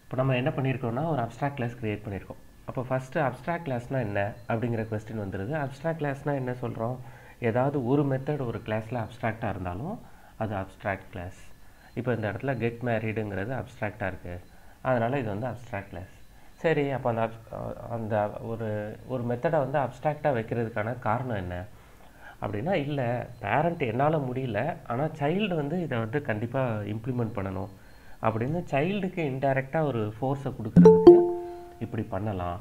இப்போ நம்ம என்ன பண்ணியிருக்கோம்னா ஒரு அப்ஸ்ட்ராக்ட் கிளாஸ் க்ரியேட் பண்ணியிருக்கோம் அப்போ ஃபஸ்ட்டு அப்ஸ்ட்ராக்ட் கிளாஸ்னால் என்ன அப்படிங்கிற கொஸ்டின் வந்துடுது அப்ஸ்ட்ராக்ட் கிளாஸ்னால் என்ன சொல்கிறோம் ஏதாவது ஒரு மெத்தட் ஒரு கிளாஸில் அப்ஸ்ட்ராக்டாக இருந்தாலும் அது அப்ஸ்ட்ராக்ட் கிளாஸ் இப்போ இந்த இடத்துல கெட் மேரிடுங்கிறது அப்ஸ்ட்ராக்டாக இருக்குது அதனால் இது வந்து அப்ஸ்ட்ராக்ட் கிளாஸ் சரி அப்போ அந்த abs- அந்த ஒரு ஒரு மெத்தடை வந்து அப்ஸ்ட்ராக்டாக வைக்கிறதுக்கான காரணம் என்ன அப்படின்னா இல்லை பேரண்ட் என்னால் முடியல ஆனால் சைல்டு வந்து இதை வந்து கண்டிப்பாக இம்ப்ளிமெண்ட் பண்ணணும் அப்படின்னு சைல்டுக்கு இன்டைரக்டாக ஒரு ஃபோர்ஸை கொடுக்கறதுக்கு இப்படி பண்ணலாம்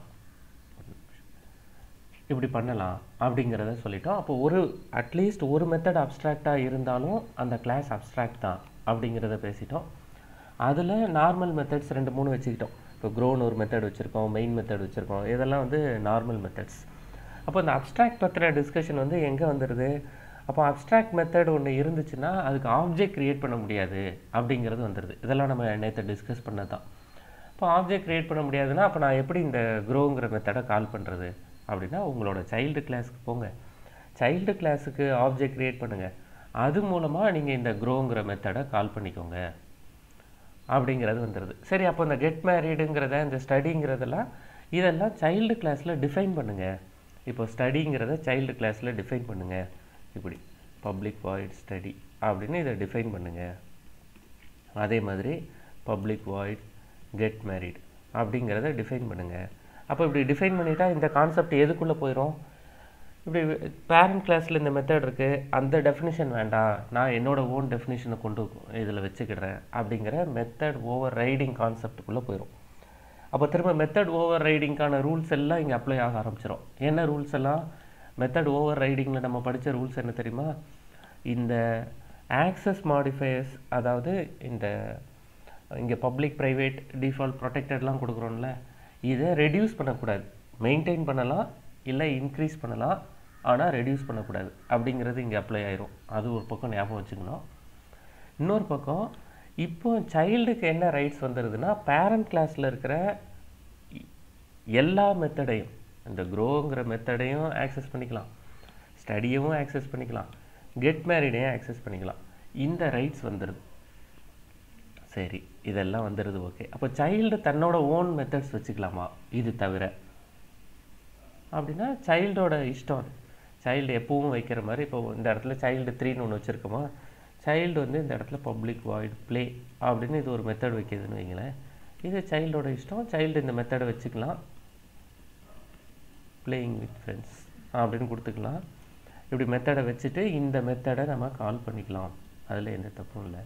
இப்படி பண்ணலாம் அப்படிங்கிறத சொல்லிட்டோம் அப்போ ஒரு அட்லீஸ்ட் ஒரு மெத்தட் அப்ஸ்ட்ராக்டாக இருந்தாலும் அந்த கிளாஸ் அப்ஸ்ட்ராக்ட் தான் அப்படிங்கிறத பேசிட்டோம் அதில் நார்மல் மெத்தட்ஸ் ரெண்டு மூணு வச்சுக்கிட்டோம் இப்போ க்ரோன் ஒரு மெத்தட் வச்சுருக்கோம் மெயின் மெத்தட் வச்சுருக்கோம் இதெல்லாம் வந்து நார்மல் மெத்தட்ஸ் அப்போ இந்த அப்ஸ்ட்ராக்ட் பற்றின டிஸ்கஷன் வந்து எங்கே வந்துடுது அப்போ அப்ஸ்ட்ராக்ட் மெத்தட் ஒன்று இருந்துச்சுன்னா அதுக்கு ஆப்ஜெக்ட் க்ரியேட் பண்ண முடியாது அப்படிங்கிறது வந்துடுது இதெல்லாம் நம்ம நேற்று டிஸ்கஸ் பண்ணது தான் இப்போ ஆப்ஜெக்ட் க்ரியேட் பண்ண முடியாதுன்னா அப்போ நான் எப்படி இந்த க்ரோங்கிற மெத்தடை கால் பண்ணுறது அப்படின்னா உங்களோட சைல்டு கிளாஸ்க்கு போங்க சைல்டு கிளாஸுக்கு ஆப்ஜெக்ட் க்ரியேட் பண்ணுங்கள் அது மூலமாக நீங்கள் இந்த க்ரோங்கிற மெத்தடை கால் பண்ணிக்கோங்க அப்படிங்கிறது வந்துடுது சரி அப்போ இந்த கெட் மேரீடுங்கிறத இந்த ஸ்டடிங்கிறதெல்லாம் இதெல்லாம் சைல்டு கிளாஸில் டிஃபைன் பண்ணுங்கள் இப்போ ஸ்டடிங்கிறத சைல்டு கிளாஸில் டிஃபைன் பண்ணுங்கள் இப்படி பப்ளிக் வாய்ட் ஸ்டடி அப்படின்னு இதை டிஃபைன் பண்ணுங்கள் அதே மாதிரி பப்ளிக் வாய்ட் கெட் மேரிட் அப்படிங்கிறத டிஃபைன் பண்ணுங்கள் அப்போ இப்படி டிஃபைன் பண்ணிட்டா இந்த கான்செப்ட் எதுக்குள்ளே போயிடும் இப்படி பேரண்ட் கிளாஸில் இந்த மெத்தட் இருக்குது அந்த டெஃபினிஷன் வேண்டாம் நான் என்னோட ஓன் டெஃபினிஷனை கொண்டு இதில் வச்சுக்கிடுறேன் அப்படிங்கிற மெத்தட் ஓவர் ரைடிங் கான்செப்ட்டுக்குள்ளே போயிடும் அப்போ திரும்ப மெத்தட் ஓவர் ரைடிங்க்கான ரூல்ஸ் எல்லாம் இங்கே அப்ளை ஆக ஆரம்பிச்சிடும் என்ன ரூல்ஸ் எல்லாம் மெத்தட் ஓவர் ரைடிங்கில் நம்ம படித்த ரூல்ஸ் என்ன தெரியுமா இந்த ஆக்சஸ் மாடிஃபையர்ஸ் அதாவது இந்த இங்கே பப்ளிக் ப்ரைவேட் டிஃபால்ட் ப்ரொடெக்டட்லாம் கொடுக்குறோம்ல இதை ரெடியூஸ் பண்ணக்கூடாது மெயின்டைன் பண்ணலாம் இல்லை இன்க்ரீஸ் பண்ணலாம் ஆனால் ரெடியூஸ் பண்ணக்கூடாது அப்படிங்கிறது இங்கே அப்ளை ஆயிரும் அது ஒரு பக்கம் ஞாபகம் வச்சுக்கணும் இன்னொரு பக்கம் இப்போ சைல்டுக்கு என்ன ரைட்ஸ் வந்துடுதுன்னா பேரண்ட் கிளாஸில் இருக்கிற இ- எல்லா மெத்தடையும் இந்த க்ரோங்கிற மெத்தடையும் ஆக்சஸ் பண்ணிக்கலாம் ஸ்டடியவும் ஆக்சஸ் பண்ணிக்கலாம் கெட் மேரிடையும் ஆக்சஸ் பண்ணிக்கலாம் இந்த ரைட்ஸ் வந்துடுது சரி இதெல்லாம் வந்துடுது ஓகே அப்போ சைல்டு தன்னோட ஓன் மெத்தட்ஸ் வச்சுக்கலாமா இது தவிர அப்படின்னா சைல்டோட இஷ்டம் அது சைல்டு எப்பவும் வைக்கிற மாதிரி இப்போ இந்த இடத்துல சைல்டு த்ரீன்னு ஒன்று வச்சுருக்கோமா சைல்டு வந்து இந்த இடத்துல பப்ளிக் வாய்ட் ப்ளே அப்படின்னு இது ஒரு மெத்தட் வைக்கிதுன்னு வைங்களேன் இது சைல்டோட இஷ்டம் சைல்டு இந்த மெத்தடை வச்சுக்கலாம் பிளேயிங் வித் ஃப்ரெண்ட்ஸ் அப்படின்னு கொடுத்துக்கலாம் இப்படி மெத்தடை வச்சுட்டு இந்த மெத்தடை நம்ம கால் பண்ணிக்கலாம் அதில் எந்த தப்பும் இல்லை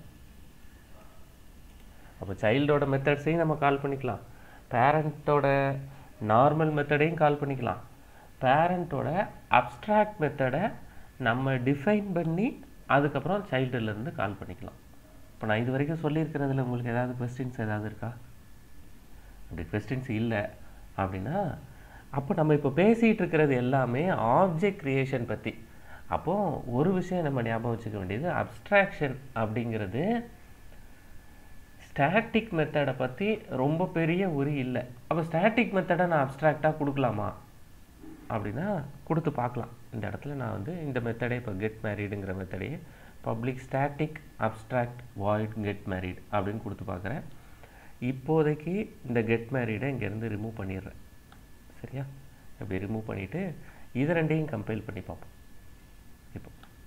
அப்போ சைல்டோட மெத்தட்ஸையும் நம்ம கால் பண்ணிக்கலாம் பேரண்ட்டோட நார்மல் மெத்தடையும் கால் பண்ணிக்கலாம் பேரண்ட்டோட அப்ஸ்ட்ராக்ட் மெத்தடை நம்ம டிஃபைன் பண்ணி அதுக்கப்புறம் சைல்டுலேருந்து கால் பண்ணிக்கலாம் இப்போ நான் இது வரைக்கும் சொல்லியிருக்கிறதுல உங்களுக்கு ஏதாவது கொஸ்டின்ஸ் ஏதாவது இருக்கா அப்படி கொஸ்டின்ஸ் இல்லை அப்படின்னா அப்போ நம்ம இப்போ பேசிகிட்டு இருக்கிறது எல்லாமே ஆப்ஜெக்ட் கிரியேஷன் பற்றி அப்போது ஒரு விஷயம் நம்ம ஞாபகம் வச்சுக்க வேண்டியது அப்ஸ்ட்ராக்ஷன் அப்படிங்கிறது ஸ்டாட்டிக் மெத்தடை பற்றி ரொம்ப பெரிய உரி இல்லை அப்போ ஸ்டாட்டிக் மெத்தடை நான் அப்ஸ்ட்ராக்டாக கொடுக்கலாமா அப்படின்னா கொடுத்து பார்க்கலாம் இந்த இடத்துல நான் வந்து இந்த மெத்தடே இப்போ கெட் மேரீடுங்கிற மெத்தடையே public static abstract void get married அப்படின்னு கொடுத்து பார்க்குறேன் இப்போதைக்கு இந்த கெட் மேரீடை இங்கேருந்து ரிமூவ் பண்ணிடுறேன் சரியா இப்படி ரிமூவ் பண்ணிவிட்டு இது ரெண்டையும் கம்பைல் பண்ணி பார்ப்போம் இப்போ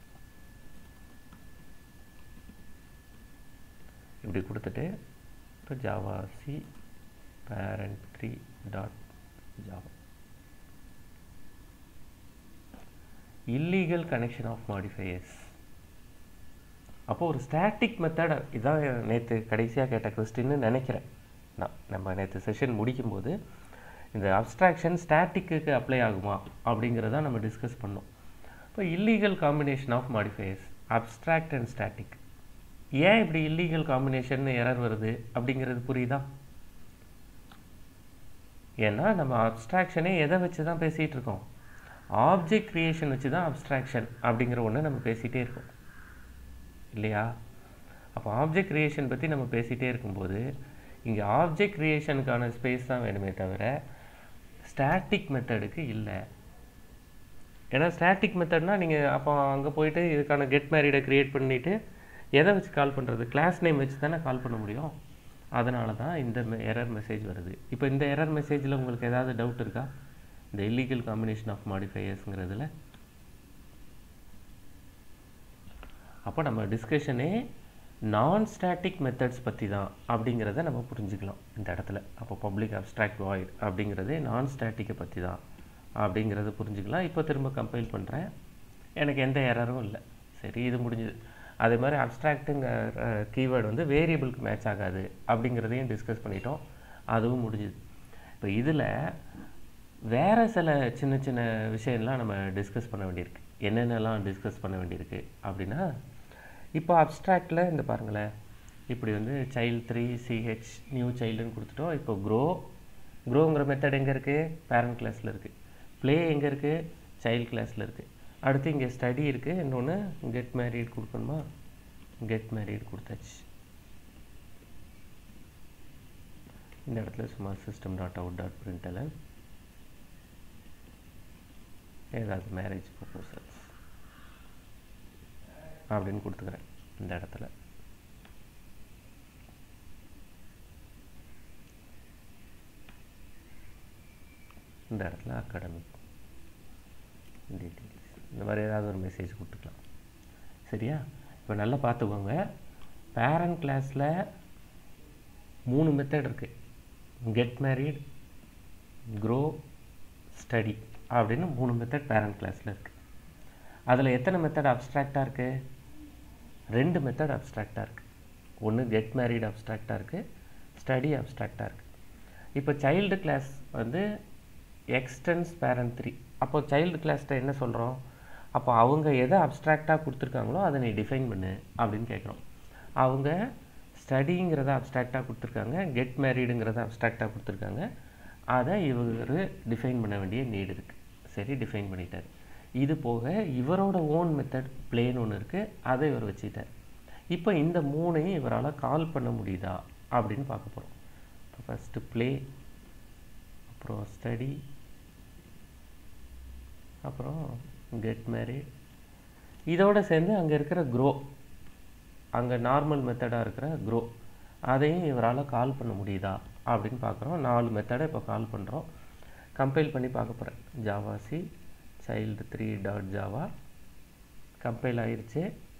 இப்படி கொடுத்துட்டு இப்போ javac parent three dot Java illegal connection of modifiers அப்போ ஒரு ஸ்டாட்டிக் மெத்தடை இதான் நேற்று கடைசியாக கேட்ட கொஸ்டின்னு நினைக்கிறேன் நான் நம்ம நேற்று செஷன் முடிக்கும்போது இந்த அப்ஸ்ட்ராக்ஷன் ஸ்டாட்டிக்கு அப்ளை ஆகுமா அப்படிங்கிறத நம்ம டிஸ்கஸ் பண்ணோம் இப்போ illegal combination of modifiers abstract and static ஏன் இப்படி இல்லீகல் காம்பினேஷன் எரர் வருது அப்படிங்கிறது புரியுதா ஏன்னா நம்ம அப்ஸ்ட்ராக்ஷனே எதை வச்சு தான் பேசிகிட்டு இருக்கோம் ஆப்ஜெக்ட் க்ரியேஷன் வச்சு தான் அப்ஸ்ட்ராக்ஷன் அப்படிங்கிற ஒன்று நம்ம பேசிகிட்டே இருக்கோம் இல்லையா அப்போ ஆப்ஜெக்ட் க்ரியேஷன் பற்றி நம்ம பேசிகிட்டே இருக்கும்போது இங்கே ஆப்ஜெக்ட் க்ரியேஷனுக்கான ஸ்பேஸ் தான் வேணுமே தவிர ஸ்டாட்டிக் மெத்தடுக்கு இல்லை ஏன்னா ஸ்டாட்டிக் மெத்தட்னா நீங்கள் அப்போ அங்கே போயிட்டு இதுக்கான கெட் மேரிடை க்ரியேட் பண்ணிவிட்டு எதை வச்சு கால் பண்ணுறது கிளாஸ் நேம் வச்சு தானே கால் பண்ண முடியும் அதனால தான் இந்த எரர் மெசேஜ் வருது இப்போ இந்த எரர் மெசேஜில் உங்களுக்கு ஏதாவது டவுட் இருக்கா இந்த இல்லீகல் காம்பினேஷன் ஆஃப் மாடிஃபையர்ஸுங்கிறதுல அப்போ நம்ம டிஸ்கஷனே நான் ஸ்டாட்டிக் மெத்தட்ஸ் பற்றி தான் அப்படிங்கிறத நம்ம புரிஞ்சுக்கலாம் இந்த இடத்துல அப்போ பப்ளிக் அப்ட்ராக்ட் வாய்ட் அப்படிங்கிறதே நான் ஸ்டாட்டிக்கை பற்றி தான் அப்படிங்கிறத புரிஞ்சுக்கலாம் இப்போ திரும்ப கம்பைல் பண்ணுறேன் எனக்கு எந்த எரரும் இல்லை சரி இது முடிஞ்சுது அதே மாதிரி அப்ட்ராக்ட்டுங்க கீவேர்டு வந்து வேரியபிளுக்கு மேட்ச் ஆகாது அப்படிங்கிறதையும் டிஸ்கஸ் பண்ணிட்டோம் அதுவும் முடிஞ்சுது இப்போ இதில் வேறு சில சின்ன சின்ன விஷயம்லாம் நம்ம டிஸ்கஸ் பண்ண வேண்டியிருக்கு என்னென்னலாம் டிஸ்கஸ் பண்ண வேண்டியிருக்கு அப்படின்னா இப்போ அப்ட்ராக்டில் இந்த பாருங்களேன் இப்படி வந்து சைல்டு த்ரீ சிஹெச் நியூ சைல்டுன்னு கொடுத்துட்டோம் இப்போ க்ரோ க்ரோங்கிற மெத்தட் எங்கே இருக்குது பேரண்ட் கிளாஸில் இருக்குது ப்ளே எங்கே இருக்குது சைல்டு கிளாஸில் இருக்குது அடுத்து இங்கே ஸ்டடி இருக்குது இன்னொன்று கெட் மேரீட் கொடுக்கணுமா கெட் மேரீட் கொடுத்தாச்சு இந்த இடத்துல சும்மா system dot out dot println ஏதாவது மேரேஜ் ப்ரொபோசல்ஸ் அப்படின்னு கொடுத்துக்கிறேன் இந்த இடத்துல இந்த இடத்துல அகாடமிக் டீட்டெயில்ஸ் இந்த மாதிரி ஏதாவது ஒரு மெசேஜ் கொடுத்துக்கலாம் சரியா இப்போ நல்லா பார்த்துக்கோங்க பேரண்ட் கிளாஸில் மூணு மெத்தட் இருக்குது கெட் மேரீட் க்ரோ ஸ்டடி அப்படின்னு மூணு மெத்தட் பேரண்ட் கிளாஸில் இருக்குது அதில் எத்தனை மெத்தட் அப்ட்ராக்டாக இருக்குது ரெண்டு மெத்தட் அப்ட்ராக்டாக இருக்குது ஒன்று கெட் மேரீட் அப்ட்ராக்டாக இருக்குது ஸ்டடி அப்ட்ராக்டாக இருக்குது இப்போ சைல்டு கிளாஸ் வந்து எக்ஸ்டென்ஸ் பேரண்ட் த்ரீ அப்போ சைல்டு கிளாஸ்கிட்ட என்ன சொல்கிறோம் அப்போ அவங்க எதை அப்ட்ராக்டாக கொடுத்துருக்காங்களோ அதை நீ டிஃபைன் பண்ணு அப்படின்னு கேட்குறோம் அவங்க ஸ்டடிங்கிறத அப்ட்ராக்டாக கொடுத்துருக்காங்க கெட் மேரீடுங்கிறத அப்ட்ராக்டாக கொடுத்துருக்காங்க அதை இவர் டிஃபைன் பண்ண வேண்டிய நீடு இருக்குது சரி டிஃபைன் பண்ணிட்டார் இது போக இவரோட ஓன் மெத்தட் பிளேன் ஒன்று இருக்குது அதை இவர் வச்சுக்கிட்டார் இப்போ இந்த மூணையும் இவரால் கால் பண்ண முடியுதா அப்படின்னு பார்க்க போகிறோம் இப்போ ஃபஸ்ட்டு ப்ளே அப்புறம் ஸ்டடி அப்புறம் கெட் மேரிட் இதோட சேர்ந்து அங்கே இருக்கிற க்ரோ அங்கே நார்மல் மெத்தடாக இருக்கிற க்ரோ அதையும் இவரால் கால் பண்ண முடியுதா அப்படின்னு பார்க்குறோம் நாலு மெத்தடை இப்போ கால் பண்ணுறோம் கம்பைல் பண்ணி பார்க்க போகிறேன் javac child three dot Java compile ஆயிடுச்சு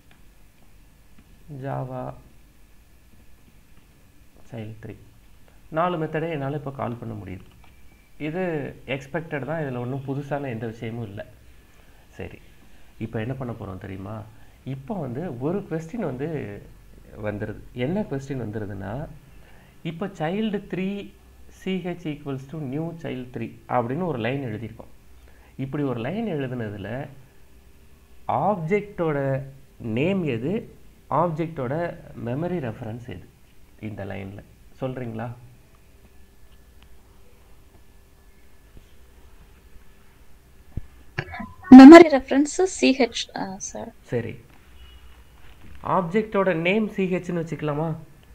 ஜாவா சைல்டு த்ரீ நாலு மெத்தடை என்னால் இப்போ கால் பண்ண முடியுது இது எக்ஸ்பெக்டட் தான் இதில் ஒன்றும் புதுசான எந்த விஷயமும் இல்லை சரி இப்போ என்ன பண்ண போகிறோம் தெரியுமா இப்போ வந்து ஒரு கொஸ்டின் வந்து வந்துடுது என்ன கொஸ்டின் வந்துடுதுன்னா இப்போ child three CH equals to new child three அப்படின்னு ஒரு லைன் எழுதியிருக்கோம் இப்படி ஒரு லைன் எழுதுனதில் ஆப்ஜெக்டோட நேம் எது ஆப்ஜெக்டோட மெமரி ரெஃபரன்ஸ் எது இந்த லைனில் சொல்கிறீங்களா மெமரி ரெஃபரன்ஸ் சிஹெச் சார் சரி ஆப்ஜெக்டோட நேம் சிஹெச்னு வச்சுக்கலாமா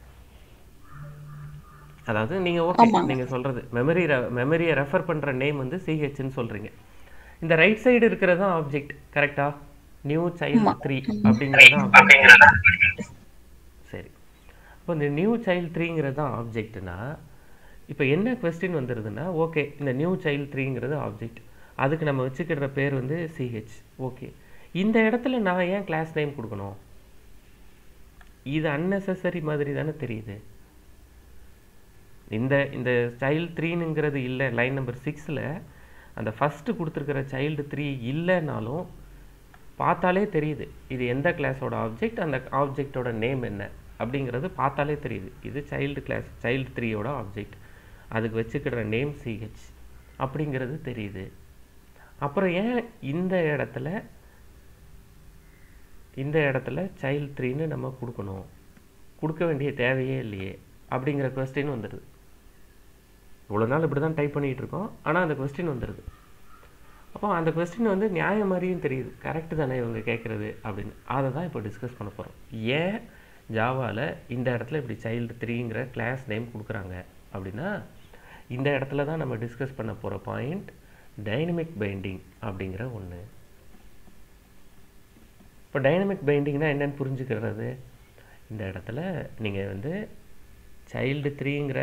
அதாவது நீங்கள் ஓகே ஆமாங்க. நீங்கள் சொல்கிறது மெமரி மெமரியை ரெஃபர் பண்ணுற நேம் வந்து சிஹெச்னு சொல்கிறீங்க இந்த ரைட் சைடு இருக்கிறது தான் ஆப்ஜெக்ட் கரெக்டா நியூ சைல்டு த்ரீ அப்படிங்கிறது தான் ஆப்ஜெக்ட் சரி இப்போ இந்த நியூ சைல்டு த்ரீங்கிறது தான் ஆப்ஜெக்ட்னா இப்போ என்ன கொஸ்டின் வந்துடுதுன்னா ஓகே இந்த நியூ சைல்டு த்ரீங்கிறது ஆப்ஜெக்ட் அதுக்கு நம்ம வச்சுக்கிற பேர் வந்து சிஹெச் ஓகே இந்த இடத்துல நான் ஏன் கிளாஸ் நேம் கொடுக்கணும் இது அன்னெசரி மாதிரி தானே தெரியுது இந்த இந்த சைல்டு த்ரீனுங்கிறது இல்லை லைன் நம்பர் சிக்ஸில் அந்த ஃபஸ்ட்டு கொடுத்துருக்கிற சைல்டு த்ரீ இல்லைனாலும் பார்த்தாலே தெரியுது இது எந்த கிளாஸோட ஆப்ஜெக்ட் அந்த ஆப்ஜெக்டோட நேம் என்ன அப்படிங்கிறது பார்த்தாலே தெரியுது இது சைல்டு கிளாஸ் சைல்டு த்ரீயோட ஆப்ஜெக்ட் அதுக்கு வச்சுக்கிற நேம் சிஹெச் அப்படிங்கிறது தெரியுது அப்புறம் ஏன் இந்த இடத்துல இந்த இடத்துல சைல்டு த்ரீன்னு நம்ம கொடுக்கணும் கொடுக்க வேண்டிய தேவையே இல்லையே அப்படிங்கிற கொஸ்டின் வந்துடுது இவ்வளோ நாள் இப்படி தான் டைப் பண்ணிகிட்டு இருக்கோம் ஆனால் அந்த கொஸ்டின் வந்துடுது அப்போ அந்த கொஸ்டின் வந்து நியாயம் மாதிரியும் தெரியுது கரெக்டு தானே இவங்க கேட்குறது அப்படின்னு அதை தான் இப்போ டிஸ்கஸ் பண்ண போகிறோம் ஏன் ஜாவாவில் இந்த இடத்துல இப்படி சைல்டு த்ரீங்கிற கிளாஸ் நேம் கொடுக்குறாங்க அப்படின்னா இந்த இடத்துல தான் நம்ம டிஸ்கஸ் பண்ண போகிற பாயிண்ட் டைனமிக் பைண்டிங் அப்படிங்கிற ஒன்று இப்போ டைனமிக் பைண்டிங்னா என்னன்னு புரிஞ்சுக்கிறது இந்த இடத்துல நீங்கள் வந்து சைல்டு த்ரீங்கிற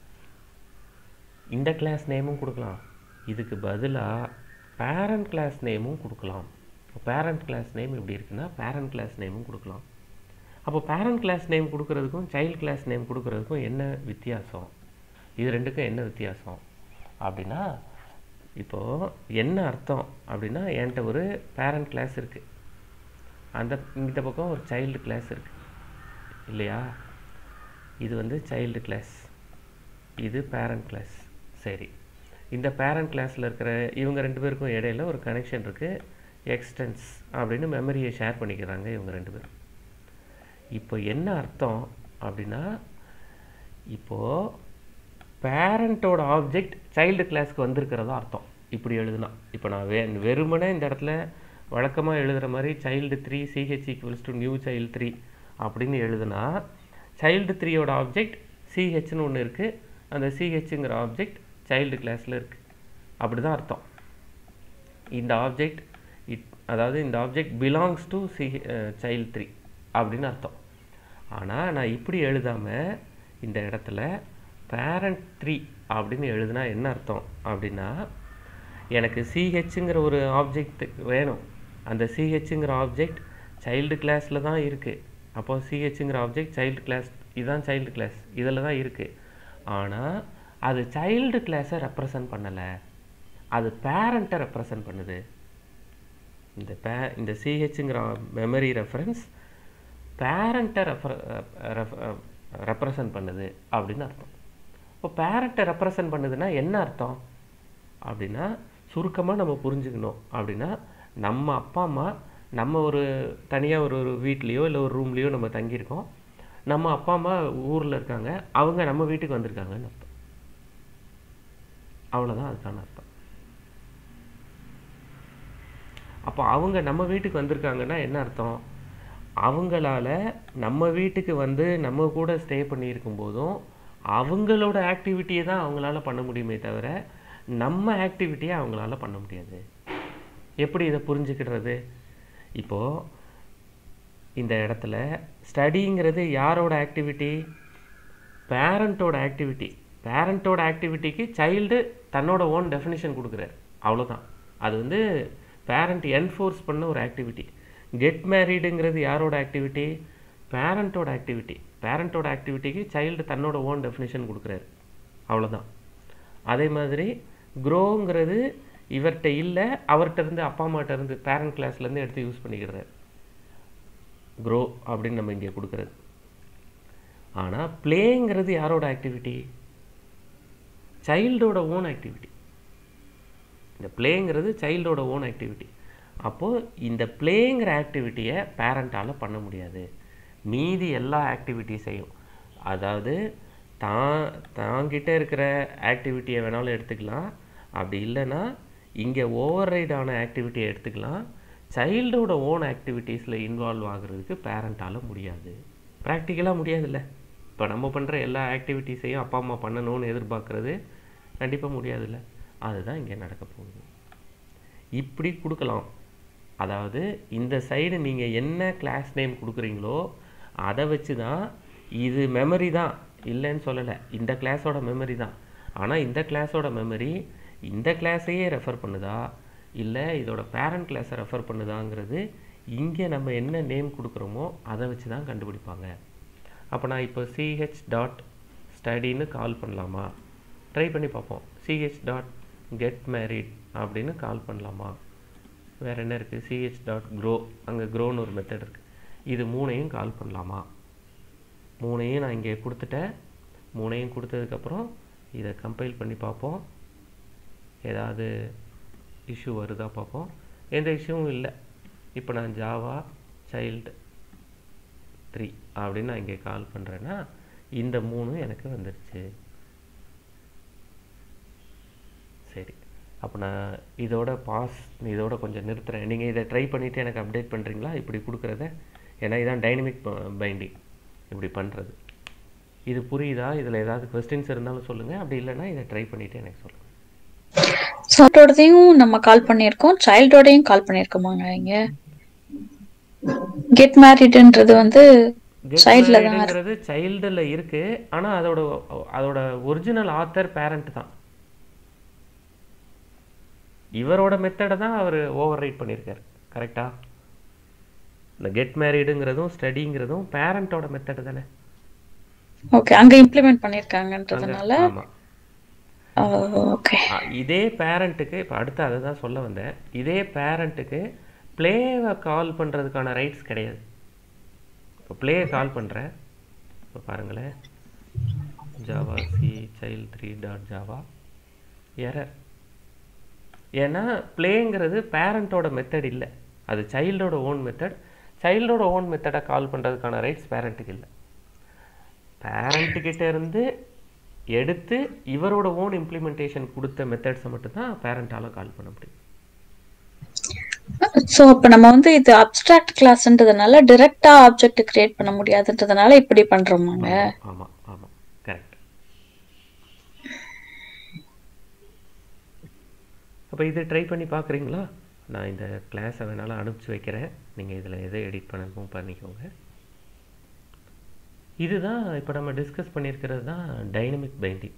இந்த கிளாஸ் நேமும் கொடுக்கலாம் இதுக்கு பதிலாக பேரண்ட் கிளாஸ் நேமும் கொடுக்கலாம் பேரண்ட் கிளாஸ் நேம் எப்படி இருக்குன்னா பேரண்ட் கிளாஸ் நேமும் கொடுக்கலாம் அப்போ பேரண்ட் கிளாஸ் நேம் கொடுக்கறதுக்கும் சைல்டு கிளாஸ் நேம் கொடுக்கறதுக்கும் என்ன வித்தியாசம் இது ரெண்டுக்கும் என்ன வித்தியாசம் அப்படின்னா இப்போது என்ன அர்த்தம் அப்படின்னா என்கிட்ட ஒரு பேரண்ட் கிளாஸ் இருக்குது அந்த இந்த பக்கம் ஒரு சைல்டு கிளாஸ் இருக்குது இல்லையா இது வந்து சைல்டு கிளாஸ் இது பேரண்ட் கிளாஸ் சரி இந்த பேரண்ட் கிளாஸில் இருக்கிற இவங்க ரெண்டு பேருக்கும் இடையில ஒரு கனெக்ஷன் இருக்குது எக்ஸ்டென்ஸ் அப்படின்னு மெமரியை ஷேர் பண்ணிக்கிறாங்க இவங்க ரெண்டு பேரும் இப்போ என்ன அர்த்தம் அப்படின்னா இப்போது பேரண்ட்டோட ஆப்ஜெக்ட் சைல்டு கிளாஸ்க்கு வந்திருக்கிறதா அர்த்தம் இப்படி எழுதுனா இப்போ நான் வே வெறுமனே இந்த இடத்துல வழக்கமாக எழுதுகிற மாதிரி child three CH equals to new child three அப்படின்னு எழுதுனா சைல்டு த்ரீயோட ஆப்ஜெக்ட் சிஹெச்னு ஒன்று இருக்குது அந்த சிஹெச்ங்கிற ஆப்ஜெக்ட் சைல்டு கிளாஸில் இருக்குது அப்படி தான் அர்த்தம் இந்த ஆப்ஜெக்ட் இட் அதாவது இந்த object belongs to C child three அப்படின்னு அர்த்தம் ஆனால் நான் இப்படி எழுதாமல் இந்த இடத்துல பேரண்ட் த்ரீ அப்படின்னு எழுதுனா என்ன அர்த்தம் அப்படின்னா எனக்கு சிஹெச்சுங்கிற ஒரு ஆப்ஜெக்ட் வேணும் அந்த சிஹெச்சுங்கிற ஆப்ஜெக்ட் சைல்டு கிளாஸில் தான் இருக்குது அப்போ சிஹெச்சுங்கிற ஆப்ஜெக்ட் சைல்டு கிளாஸ் இதுதான் சைல்டு கிளாஸ் இதில் தான் இருக்குது ஆனால் அது சைல்டு கிளாஸை ரெப்ரசன்ட் பண்ணலை அது பேரண்ட்டை ரெப்ரசன்ட் பண்ணுது இந்த பே இந்த சிஹெச்சுங்கிற மெமரி ரெஃபரன்ஸ் பேரண்ட்டை ரெஃபர் ரெப்ரசன்ட் பண்ணுது அப்படின்னு அர்த்தம் இப்போ பேரண்ட்டை ரெப்ரசன்ட் பண்ணுதுன்னா என்ன அர்த்தம் அப்படின்னா சுருக்கமாக நம்ம புரிஞ்சுக்கணும் அப்படின்னா நம்ம அப்பா அம்மா நம்ம ஒரு தனியாக ஒரு ஒரு வீட்லேயோ இல்லை ஒரு ரூம்லேயோ நம்ம தங்கியிருக்கோம் நம்ம அப்பா அம்மா ஊரில் இருக்காங்க அவங்க நம்ம வீட்டுக்கு வந்திருக்காங்கன்னு அர்த்தம் அவ்வளோதான் அதுக்கான அர்த்தம் அப்போ அவங்க நம்ம வீட்டுக்கு வந்திருக்காங்கன்னா என்ன அர்த்தம் அவங்களால நம்ம வீட்டுக்கு வந்து நம்ம கூட ஸ்டே பண்ணியிருக்கும் போதும் அவங்களோட ஆக்டிவிட்டியை தான் அவங்களால பண்ண முடியுமே தவிர நம்ம ஆக்டிவிட்டியை அவங்களால பண்ண முடியாது எப்படி இதை புரிஞ்சுக்கிடுறது இப்போது இந்த இடத்துல ஸ்டடிங்கிறது யாரோட ஆக்டிவிட்டி பேரண்ட்டோட ஆக்டிவிட்டி பேரண்ட்டோட ஆக்டிவிட்டிக்கு சைல்டு தன்னோட ஓன் டெஃபினிஷன் கொடுக்குறாரு அவ்வளோதான் அது வந்து பேரண்ட் என்ஃபோர்ஸ் பண்ண ஒரு ஆக்டிவிட்டி கெட் மேரீடுங்கிறது யாரோட ஆக்டிவிட்டி பேரண்ட்டோட ஆக்டிவிட்டி பேரண்ட்டோட ஆக்டிவிட்டிக்கு சைல்டு தன்னோட ஓன் டெஃபினிஷன் கொடுக்குறாரு அவ்வளோதான் அதே மாதிரி க்ரோங்கிறது இவர்கிட்ட இல்லை அவர்கிட்ட இருந்து அப்பா அம்மாட்ட இருந்து பேரண்ட் கிளாஸ்லேருந்து எடுத்து யூஸ் பண்ணிக்கிறார் க்ரோ அப்படின்னு நம்ம இங்கே கொடுக்குறது ஆனால் ப்ளேங்கிறது யாரோட ஆக்டிவிட்டி சைல்டோட ஓன் ஆக்டிவிட்டி இந்த ப்ளேங்கிறது சைல்டோட ஓன் ஆக்டிவிட்டி அப்போது இந்த ப்ளேங்கிற ஆக்டிவிட்டியை பேரண்ட்டால் பண்ண முடியாது மீதி எல்லா ஆக்டிவிட்டீஸையும் அதாவது தான் தாங்கிட்ட இருக்கிற ஆக்டிவிட்டியை வேணாலும் எடுத்துக்கலாம் அப்படி இல்லைன்னா இங்கே ஓவர் ரைடான ஆக்டிவிட்டியை எடுத்துக்கலாம் சைல்டோட ஓன் ஆக்டிவிட்டீஸில் இன்வால்வ் ஆகுறதுக்கு பேரண்ட்டால் முடியாது ப்ராக்டிக்கலாக முடியாதுல்ல இப்போ நம்ம பண்ணுற எல்லா ஆக்டிவிட்டீஸையும் அப்பா அம்மா பண்ணணும்னு எதிர்பார்க்குறது கண்டிப்பாக முடியாதுல்ல அதுதான் இங்கே நடக்க போகுது இப்படி கொடுக்கலாம் அதாவது இந்த சைடு நீங்கள் என்ன கிளாஸ் நேம் கொடுக்குறீங்களோ அதை வச்சு தான் இது மெமரி தான் இல்லைன்னு சொல்லலை இந்த கிளாஸோட மெமரி தான் ஆனால் இந்த கிளாஸோட மெமரி இந்த கிளாஸையே ரெஃபர் பண்ணுதா இல்லை இதோட பேரண்ட் கிளாஸை ரெஃபர் பண்ணுதாங்கிறது இங்கே நம்ம என்ன நேம் கொடுக்குறோமோ அதை வச்சு தான் கண்டுபிடிப்பாங்க அப்போ நான் இப்போ சிஹெச் டாட் ஸ்டடின்னு கால் பண்ணலாமா ட்ரை பண்ணி பார்ப்போம் சிஹெச் டாட் கெட் மேரிட் அப்படின்னு கால் பண்ணலாமா வேறு என்ன இருக்குது சிஹெச் டாட் க்ரோ அங்கே க்ரோன்னு ஒரு மெத்தட் இருக்குது இது மூணையும் கால் பண்ணலாமா மூணையும் நான் இங்கே கொடுத்துட்டேன் மூணையும் கொடுத்ததுக்கப்புறம் இதை கம்பைல் பண்ணி பார்ப்போம் ஏதாவது இஷ்யூ வருதா பார்ப்போம் எந்த இஷ்யூவும் இல்லை இப்போ நான் ஜாவா சைல்டு த்ரீ அப்படின்னு நான் இங்கே கால் பண்ணுறேன்னா இந்த மூணும் எனக்கு வந்துருச்சு சரி அப்போ நான் இதோட பாஸ் இதோட கொஞ்சம் நிறுத்துகிறேன் நீங்கள் இதை ட்ரை பண்ணிவிட்டு எனக்கு அப்டேட் பண்ணுறீங்களா இப்படி கொடுக்குறத ஏன்னா இதான் டைனமிக் பைண்டிங் இப்படி பண்ணுறது இது புரியுதா இதில் ஏதாவது கொஸ்டின்ஸ் இருந்தாலும் சொல்லுங்கள் அப்படி இல்லைன்னா இதை ட்ரை பண்ணிவிட்டு எனக்கு சொல்லுங்கள் சாஃப்ட்வேர்டையும் நம்ம கால் பண்ணியிருக்கோம் சைல்டோடையும் கால் பண்ணியிருக்கோமாங்க இங்க கெட் மேரிட்ன்றது வந்து கெட் Childல தான் மேரிடுங்கிறது சைல்டில் இருக்கு ஆனா அதோட அதோட ஒரிஜினல் ஆத்தர் பேரண்ட் தான் இவரோட மெத்தடை தான் அவர் ஓவர் ரைட் பண்ணியிருக்காரு கரெக்டா இந்த கெட் மேரிடுங்கிறதும் ஸ்டடிங்கிறதும் பேரண்ட்டோட மெத்தடு தானே ஓகே அங்க இம்ப்ளிமெண்ட் அங்க பண்ணிருக்காங்கன்றதுனால ஆமா ஓகே ஆ, இதே பேரண்ட்டுக்கு இப்போ அடுத்து அதை தான் சொல்ல வந்தேன் இதே பேரண்ட்டுக்கு ப்ளேவை கால் பண்ணுறதுக்கான ரைட்ஸ் கிடையாது இப்போ ப்ளேயை கால் பண்ணுறேன் இப்போ பாருங்களேன் javac child three dot Java error ஏன்னா ப்ளேங்கிறது பேரண்ட்டோட மெத்தட் இல்லை அது சைல்டோட ஓன் மெத்தட் சைல்டோட ஓன் மெத்தடை கால் பண்ணுறதுக்கான ரைட்ஸ் பேரண்ட்டுக்கு இல்லை பேரண்ட்டுக்கிட்ட இருந்து எடுத்து இவரோட ஓன் இம்ப்ளிமெண்டேஷன் கொடுத்த மெத்தட்ஸை மட்டும்தான் பேரண்டால கால் பண்ண முடியும் சோ அப்ப நம்ம வந்து இது அப்டிராக்ட் கிளாஸ்ன்றதுனால டைரக்டா ஆப்ஜெக்ட் கிரியேட் பண்ண முடியாதுன்றதுனால இப்படி பண்றோமாங்க ஆமா ஆமா கரெக்ட் அப்போ இது ட்ரை பண்ணி பார்க்குறீங்களா நான் இந்த கிளாஸை வேணாலும் அனுப்பிச்சு வைக்கிறேன் நீங்கள் இதில் எதை எடிட் பண்ணணுமோ பண்ணிக்கோங்க இதுதான் இப்போ நம்ம டிஸ்கஸ் பண்ணியிருக்கிறது தான் டைனமிக் பைண்டிங்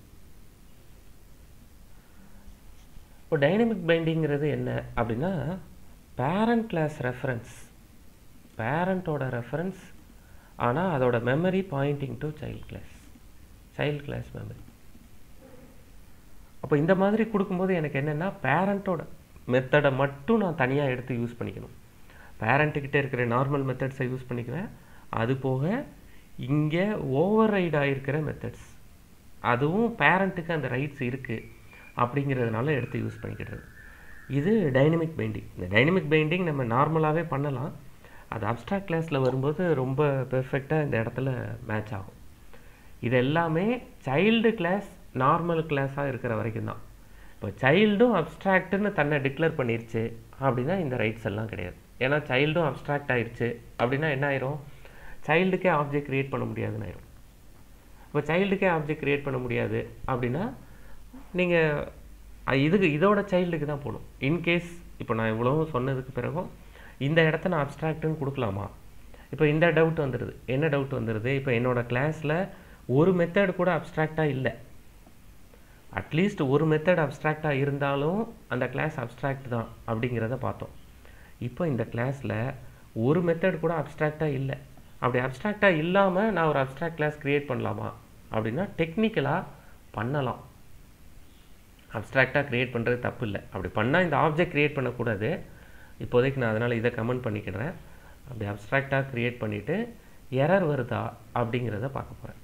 இப்போ டைனமிக் பைண்டிங்கிறது என்ன அப்படின்னா பேரண்ட் கிளாஸ் ரெஃபரன்ஸ் பேரண்ட்டோட ரெஃபரன்ஸ் ஆனால் அதோட memory pointing to child class child class memory அப்போ இந்த மாதிரி கொடுக்கும்போது எனக்கு என்னென்னா பேரண்ட்டோட மெத்தடை மட்டும் நான் தனியாக எடுத்து யூஸ் பண்ணிக்கணும் பேரண்ட்டுக்கிட்ட இருக்கிற நார்மல் மெத்தட்ஸை யூஸ் பண்ணிக்குவேன் அது போக இங்கே ஓவர் ரைட் ஆகிருக்கிற மெத்தட்ஸ் அதுவும் பேரண்ட்டுக்கு அந்த ரைட்ஸ் இருக்குது அப்படிங்கிறதுனால எடுத்து யூஸ் பண்ணிக்கிடுறது இது டைனமிக் பைண்டிங் இந்த டைனமிக் பைண்டிங் நம்ம நார்மலாகவே பண்ணலாம் அது அப்ஸ்ட்ராக்ட் கிளாஸில் வரும்போது ரொம்ப பெர்ஃபெக்டாக இந்த இடத்துல மேட்ச் ஆகும் இது எல்லாமே சைல்டு கிளாஸ் நார்மல் கிளாஸாக இருக்கிற வரைக்கும் தான் இப்போ சைல்டும் அப்ஸ்ட்ராக்ட்னு தன்னை டிக்ளேர் பண்ணிருச்சு அப்படின்னா இந்த ரைட்ஸ் எல்லாம் கிடையாது ஏன்னா சைல்டும் அப்ஸ்ட்ராக்ட் ஆயிருச்சு அப்படின்னா என்ன ஆயிரும் சைல்டுக்கே ஆப்ஜெக்ட் கிரியேட் பண்ண முடியாதுன்னு ஆயிரும் இப்போ சைல்டுக்கே ஆப்ஜெக்ட் கிரியேட் பண்ண முடியாது அப்படின்னா நீங்கள் இதுக்கு இதோட சைல்டுக்கு தான் போகணும் இன்கேஸ் இப்போ நான் இவ்வளவும் சொன்னதுக்கு பிறகும் இந்த இடத்த நான் அப்ஸ்ட்ராக்ட்னு கொடுக்கலாமா இப்போ இந்த டவுட் வந்துடுது என்ன டவுட் வந்துடுது இப்போ என்னோட கிளாஸில் ஒரு மெத்தட் கூட அப்ஸ்ட்ராக்டாக இல்லை அட்லீஸ்ட் ஒரு மெத்தட் அப்ஸ்ட்ராக்டாக இருந்தாலும் அந்த கிளாஸ் அப்ஸ்ட்ராக்ட் தான் அப்படிங்கிறத பார்த்தோம் இப்போ இந்த கிளாஸில் ஒரு மெத்தட் கூட அப்ஸ்ட்ராக்டாக இல்லை அப்படி அப்ஸ்ட்ராக்டாக இல்லாமல் நான் ஒரு அப்ஸ்ட்ராக்ட் கிளாஸ் க்ரியேட் பண்ணலாமா அப்படின்னா டெக்னிக்கலாக பண்ணலாம் அப்ஸ்ட்ராக்டாக க்ரியேட் பண்ணுறது தப்பு இல்லை அப்படி பண்ணால் இந்த ஆப்ஜெக்ட் க்ரியேட் பண்ணக்கூடாது இப்போதைக்கு நான் அதனால் இதை கமெண்ட் பண்ணிக்கிறேன் அப்படி அப்ஸ்ட்ராக்டாக க்ரியேட் பண்ணிவிட்டு எரர் வருதா அப்படிங்கிறத பார்க்க போகிறேன்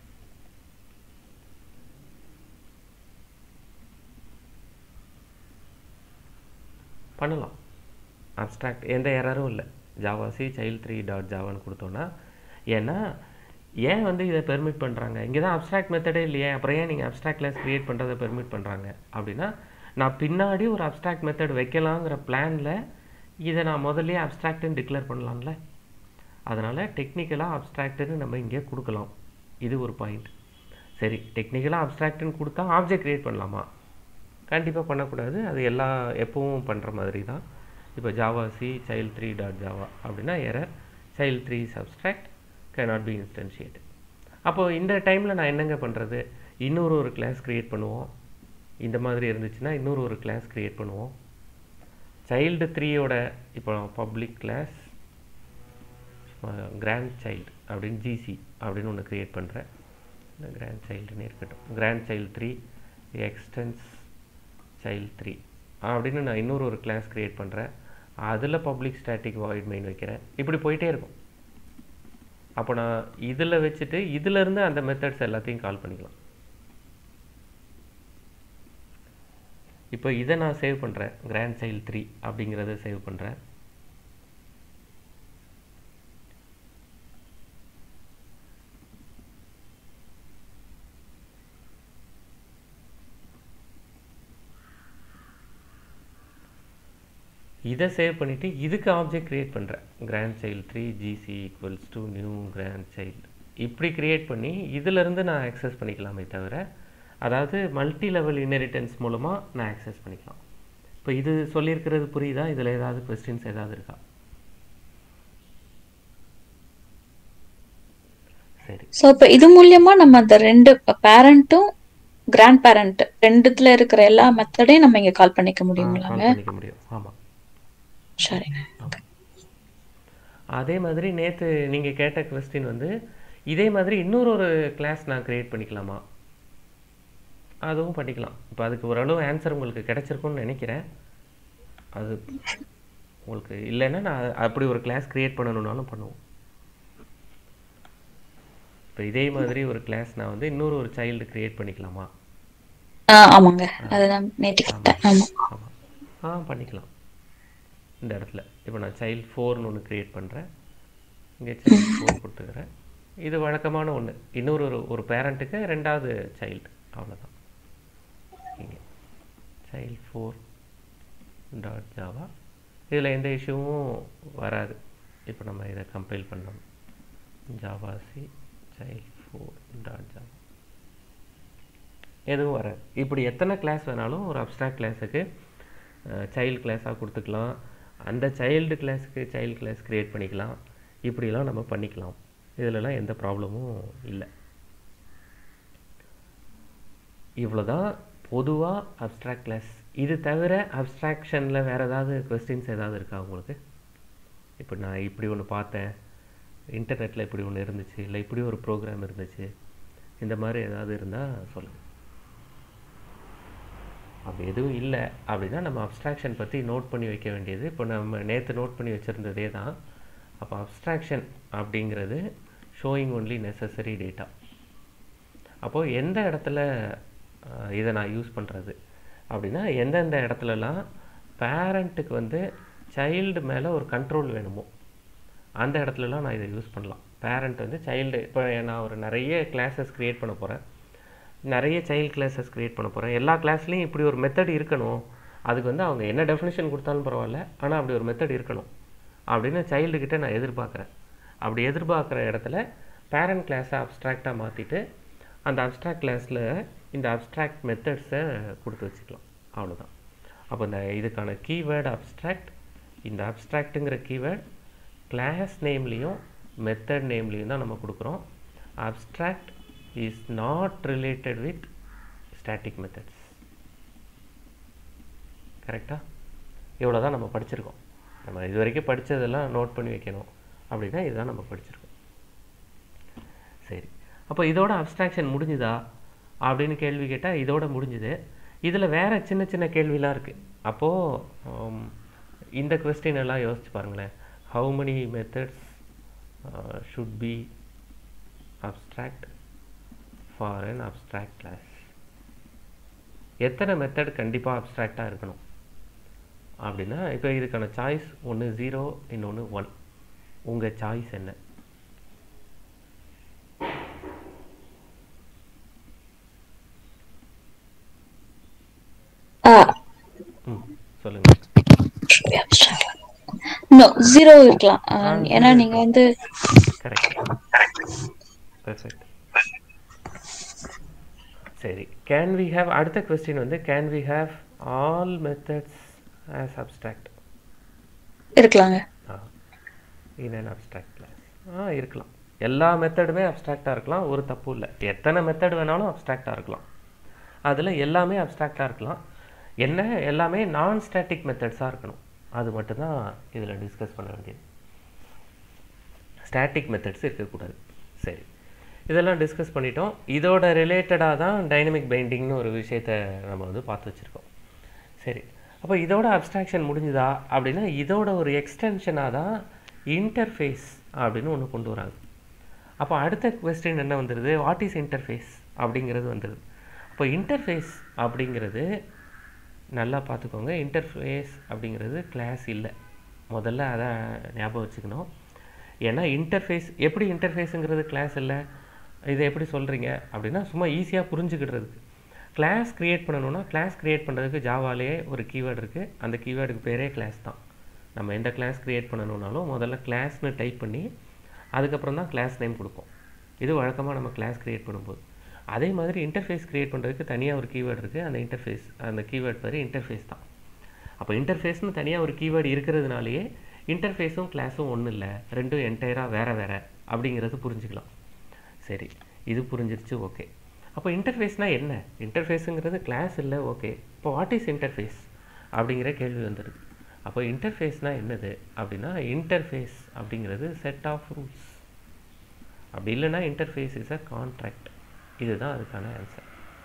பண்ணலாம் அப்ஸ்ட்ராக்ட் எந்த எரரும் இல்லை javac child three dot ஜாவான்னு கொடுத்தோன்னா ஏன்னா ஏன் வந்து இதை பெர்மிட் பண்ணுறாங்க இங்கே தான் அப்ஸ்ட்ராக்ட் மெத்தடே இல்லையே அப்புறம் ஏன் நீங்கள் அப்ஸ்ட்ராக்ட் கிளாஸ் க்ரியேட் பண்ணுறதை பெர்மிட் பண்ணுறாங்க அப்படின்னா நான் பின்னாடி ஒரு அப்ஸ்ட்ராக்ட் மெத்தட் வைக்கலாங்கிற பிளானில் இதை நான் முதல்லயே அப்ஸ்ட்ராக்ட்னு டிக்ளேர் பண்ணலாம்ல அதனால் டெக்னிக்கலாக அப்ஸ்ட்ராக்ட்னு நம்ம இங்கே கொடுக்கலாம் இது ஒரு பாயிண்ட் சரி டெக்னிக்கலாக அப்ஸ்ட்ராக்ட்னு கொடுத்தா ஆப்ஜெக்ட் க்ரியேட் பண்ணலாமா கண்டிப்பாக பண்ணக்கூடாது அது எல்லா எப்பவும் பண்ணுற மாதிரி தான் இப்போ javac child three dot Java அப்படின்னா error child three is abstract cannot be instantiated அப்போது இந்த டைமில் நான் என்னங்க பண்ணுறது இன்னொரு ஒரு கிளாஸ் க்ரியேட் பண்ணுவோம் இந்த மாதிரி இருந்துச்சுன்னா இன்னொரு ஒரு கிளாஸ் க்ரியேட் பண்ணுவோம் சைல்டு த்ரீயோட இப்போ பப்ளிக் கிளாஸ் கிராண்ட் சைல்டு அப்படின்னு ஜிசி அப்படின்னு ஒன்று க்ரியேட் பண்ணுறேன் கிராண்ட் சைல்டுன்னு இருக்கட்டும் grand child three extends child three அப்படின்னு நான் இன்னொரு ஒரு கிளாஸ் க்ரியேட் பண்ணுறேன் அதில் பப்ளிக் ஸ்டாட்டிக் வாய்ட் மெயின் வைக்கிறேன் இப்படி போயிட்டே இருக்கும் அப்போ நான் இதில் வச்சுட்டு இதிலேருந்து அந்த மெத்தட்ஸ் எல்லாத்தையும் கால் பண்ணிக்கலாம் இப்போ இதை நான் சேவ் பண்ணுறேன் கிராண்ட் சைல்ட் த்ரீ அப்படிங்கிறத சேவ் பண்ணுறேன் இதை சேவ் பண்ணிவிட்டு இதுக்கு ஆப்ஜெக்ட் க்ரியேட் பண்ணுறேன் grand child three GC equals to new grand child இப்படி க்ரியேட் பண்ணி இதிலேருந்து நான் ஆக்சஸ் பண்ணிக்கலாமே தவிர அதாவது மல்டி லெவல் இன்ஹெரிட்டன்ஸ் மூலமாக நான் ஆக்சஸ் பண்ணிக்கலாம் இப்போ இது சொல்லியிருக்கிறது புரியுதா இதில் ஏதாவது கொஸ்டின்ஸ் ஏதாவது இருக்கா சரி ஸோ இப்போ இது மூலியமா நம்ம அந்த ரெண்டு பேரண்ட்டும் கிராண்ட் பேரண்ட் ரெண்டுத்துல இருக்கிற எல்லா மெத்தடையும் நம்ம இங்க கால் பண்ணிக்க கால் முடியுங்களாங்க பண்ணிக்க முடியும் ஆமாம் சரிங்க அதே மாதிரி நேற்று நீங்கள் கேட்ட கொஸ்டின் வந்து இதே மாதிரி இன்னொரு ஒரு கிளாஸ் நான் கிரியேட் பண்ணிக்கலாமா அதுவும் பண்ணிக்கலாம் இப்போ அதுக்கு ஓரளவு ஆன்சர் உங்களுக்கு கிடைச்சிருக்கும்னு நினைக்கிறேன் அது உங்களுக்கு இல்லைன்னா நான் அப்படி ஒரு கிளாஸ் கிரியேட் பண்ணணும்னாலும் பண்ணுவோம் இப்போ இதே மாதிரி ஒரு கிளாஸ் நான் வந்து இன்னொரு ஒரு சைல்டு கிரியேட் பண்ணிக்கலாமா ஆ ஆமாங்க அதுதான் நேற்று கேட்டேன் ஆமா ஆமாம் ஆ பண்ணிக்கலாம் இந்த இடத்துல இப்போ நான் சைல்டு ஃபோர்னு ஒன்று க்ரியேட் பண்ணுறேன் இங்கே சைல்டு ஃபோர் கொடுத்துக்கிறேன் இது வழக்கமான ஒன்று இன்னொரு ஒரு ஒரு பேரண்ட்டுக்கு ரெண்டாவது சைல்டு அவ்வளோதான் இங்கே சைல்டு ஃபோர் டாட் ஜாவா இதில் எந்த இஷ்யூவும் வராது இப்போ நம்ம இதை கம்பைல் பண்ணோம் javac child four dot Java எதுவும் வராது இப்படி எத்தனை கிளாஸ் வேணாலும் ஒரு அப்ஸ்ட்ராக்ட் கிளாஸுக்கு சைல்டு கிளாஸாக கொடுத்துக்கலாம் அந்த சைல்டு கிளாஸுக்கு சைல்டு கிளாஸ் க்ரியேட் பண்ணிக்கலாம் இப்படிலாம் நம்ம பண்ணிக்கலாம் இதிலலாம் எந்த ப்ராப்ளமும் இல்லை இவ்வளோதான் பொதுவாக அப்ஸ்ட்ராக்ட் கிளாஸ் இது தவிர அப்ஸ்ட்ராக்ஷனில் வேறு ஏதாவது கொஸ்டின்ஸ் ஏதாவது இருக்கா உங்களுக்கு இப்போ நான் இப்படி ஒன்று பார்த்தேன் இன்டர்நெட்டில் இப்படி ஒன்று இருந்துச்சு இல்லை இப்படி ஒரு ப்ரோக்ராம் இருந்துச்சு இந்த மாதிரி ஏதாவது இருந்தால் சொல்லுங்கள் அப்படி எதுவும் இல்லை அப்படின்னா நம்ம அப்ஸ்ட்ராக்ஷன் பற்றி நோட் பண்ணி வைக்க வேண்டியது இப்போ நம்ம நேற்று நோட் பண்ணி வச்சுருந்ததே தான் அப்போ அப்ஸ்ட்ராக்ஷன் அப்படிங்கிறது ஷோயிங் ஒன்லி நெசசரி டேட்டா அப்போது எந்த இடத்துல அஹ், இதை நான் யூஸ் பண்ணுறது அப்படின்னா எந்தெந்த இடத்துலலாம் பேரண்ட்டுக்கு வந்து சைல்டு மேலே ஒரு கண்ட்ரோல் வேணுமோ அந்த இடத்துலலாம் நான் இதை யூஸ் பண்ணலாம் பேரண்ட் வந்து சைல்டு இப்போ நான் ஒரு நிறைய கிளாஸஸ் க்ரியேட் பண்ண போகிறேன் நிறைய சைல்டு கிளாஸஸ் க்ரியேட் பண்ண போகிறேன் எல்லா கிளாஸ்லேயும் இப்படி ஒரு மெத்தட் இருக்கணும் அதுக்கு வந்து அவங்க என்ன டெஃபினேஷன் கொடுத்தாலும் பரவாயில்ல ஆனால் அப்படி ஒரு மெத்தட் இருக்கணும் அப்படின்னு child கிட்ட நான் எதிர்பார்க்குறேன் அப்படி எதிர்பார்க்குற இடத்துல பேரண்ட் கிளாஸை அப்ஸ்ட்ராக்டாக மாற்றிட்டு அந்த அப்ஸ்ட்ராக்ட் கிளாஸில் இந்த அப்ஸ்ட்ராக்ட் மெத்தட்ஸை கொடுத்து வச்சுக்கலாம் அவ்வளவுதான் அப்போ இந்த இதுக்கான கீவேர்டு அப்ஸ்ட்ராக்ட் இந்த அப்ஸ்ட்ராக்ட்டுங்கிற கீவேர்ட் கிளாஸ் நேம்லேயும் மெத்தட் நேம்லேயும் தான் நம்ம கொடுக்குறோம் abstract is not related with static methods கரெக்டாக இவ்வளோ தான் நம்ம படிச்சிருக்கோம் நம்ம இது வரைக்கும் படித்ததெல்லாம் நோட் பண்ணி வைக்கணும் அப்படின்னா இதுதான் நம்ம படிச்சிருக்கோம் சரி அப்போ இதோட அப்ஸ்ட்ராக்ஷன் முடிஞ்சுதா அப்படின்னு கேள்வி கேட்டால் இதோட முடிஞ்சுது இதில் வேற சின்ன சின்ன கேள்விலாம் இருக்குது அப்போது இந்த கொஸ்டின் எல்லாம் யோசிச்சு பாருங்களேன் how many methods should be abstract for an abstract class எத்தனை மெத்தட் கண்டிப்பாக அப்ஸ்ட்ராக்டாக இருக்கணும் அப்படின்னா இப்போ இதுக்கான சாய்ஸ் ஒன்று ஜீரோ இன்னொன்று ஒன் உங்கள் சாய்ஸ் என்ன ஆ ம் சொல்லுங்கள் நோ ஜீரோ இருக்கலாம் ஆ, ஆ, ஏன்னா zero நீங்க வந்து கரெக்ட் பெர்ஃபெக்ட் சரி கேன் வி ஹேவ் அடுத்த கொஸ்டின் வந்து can we have all methods as abstract இருக்கலாங்க ah in an abstract class ah இருக்கலாம் எல்லா மெத்தடுமே அப்ஸ்ட்ராக்டாக இருக்கலாம் ஒரு தப்பு இல்லை எத்தனை மெத்தட் வேணாலும் அப்ஸ்ட்ராக்டாக இருக்கலாம் அதில் எல்லாமே அப்ஸ்ட்ராக்டாக இருக்கலாம் என்ன எல்லாமே நான் ஸ்டாட்டிக் மெத்தட்ஸாக இருக்கணும் அது மட்டும்தான் இதில் டிஸ்கஸ் பண்ண வேண்டியது ஸ்டாட்டிக் மெத்தட்ஸ் இருக்கக்கூடாது சரி இதெல்லாம் டிஸ்கஸ் பண்ணிட்டோம் இதோட ரிலேட்டடாக தான் டைனமிக் பைண்டிங்னு ஒரு விஷயத்தை நம்ம வந்து பார்த்து வச்சுருக்கோம் சரி அப்போ இதோட அப்ஸ்ட்ராக்ஷன் முடிஞ்சுதா அப்படின்னா இதோட ஒரு எக்ஸ்டென்ஷனாக தான் இன்டர்ஃபேஸ் அப்படின்னு ஒன்று கொண்டு வராங்க அப்போ அடுத்த கொஸ்டின் என்ன வந்துடுது வாட் இஸ் இன்டர்ஃபேஸ் அப்படிங்கிறது வந்துடுது அப்போ இன்டர்ஃபேஸ் அப்படிங்கிறது நல்லா பார்த்துக்கோங்க இன்டர்ஃபேஸ் அப்படிங்கிறது கிளாஸ் இல்லை முதல்ல அதை ஞாபகம் வச்சுக்கணும் ஏன்னா இன்டர்ஃபேஸ் எப்படி இன்டர்ஃபேஸுங்கிறது கிளாஸ் இல்லை இதை எப்படி சொல்கிறீங்க அப்படின்னா சும்மா ஈஸியாக புரிஞ்சுக்கிடுறதுக்கு கிளாஸ் க்ரியேட் பண்ணணும்னா கிளாஸ் க்ரியேட் பண்ணுறதுக்கு ஜாவாலேயே ஒரு கீவேர்டு இருக்குது அந்த கீவேர்டுக்கு பேரே கிளாஸ் தான் நம்ம எந்த கிளாஸ் க்ரியேட் பண்ணணும்னாலும் முதல்ல கிளாஸ்னு டைப் பண்ணி அதுக்கப்புறம் தான் கிளாஸ் நேம் கொடுப்போம் இது வழக்கமாக நம்ம கிளாஸ் க்ரியேட் பண்ணும்போது அதே மாதிரி இன்டர்ஃபேஸ் க்ரியேட் பண்ணுறதுக்கு தனியாக ஒரு கீவேர்டு இருக்குது அந்த இன்டர்ஃபேஸ் அந்த கீவேர்ட் பேர் இன்டர்ஃபேஸ் தான் அப்போ இன்டர்ஃபேஸ்னு தனியாக ஒரு கீவேர்டு இருக்கிறதுனாலேயே இன்டர்ஃபேஸும் கிளாஸும் ஒன்றும் இல்லை ரெண்டும் என்டையராக வேறு வேறு அப்படிங்கிறது புரிஞ்சுக்கலாம் சரி இது புரிஞ்சிருச்சு ஓகே அப்போ இன்டர்ஃபேஸ்னால் என்ன இன்டர்ஃபேஸுங்கிறது கிளாஸ் இல்லை ஓகே இப்போ வாட் இஸ் இன்டர்ஃபேஸ் அப்படிங்கிற கேள்வி வந்துடுது அப்போ இன்டர்ஃபேஸ்னால் என்னது அப்படின்னா இன்டர்ஃபேஸ் அப்படிங்கிறது செட் ஆஃப் ரூல்ஸ் அப்படி இல்லைன்னா இன்டர்ஃபேஸ் இஸ் அ கான்ட்ராக்ட் இதுதான் அதுக்கான ஆன்சர்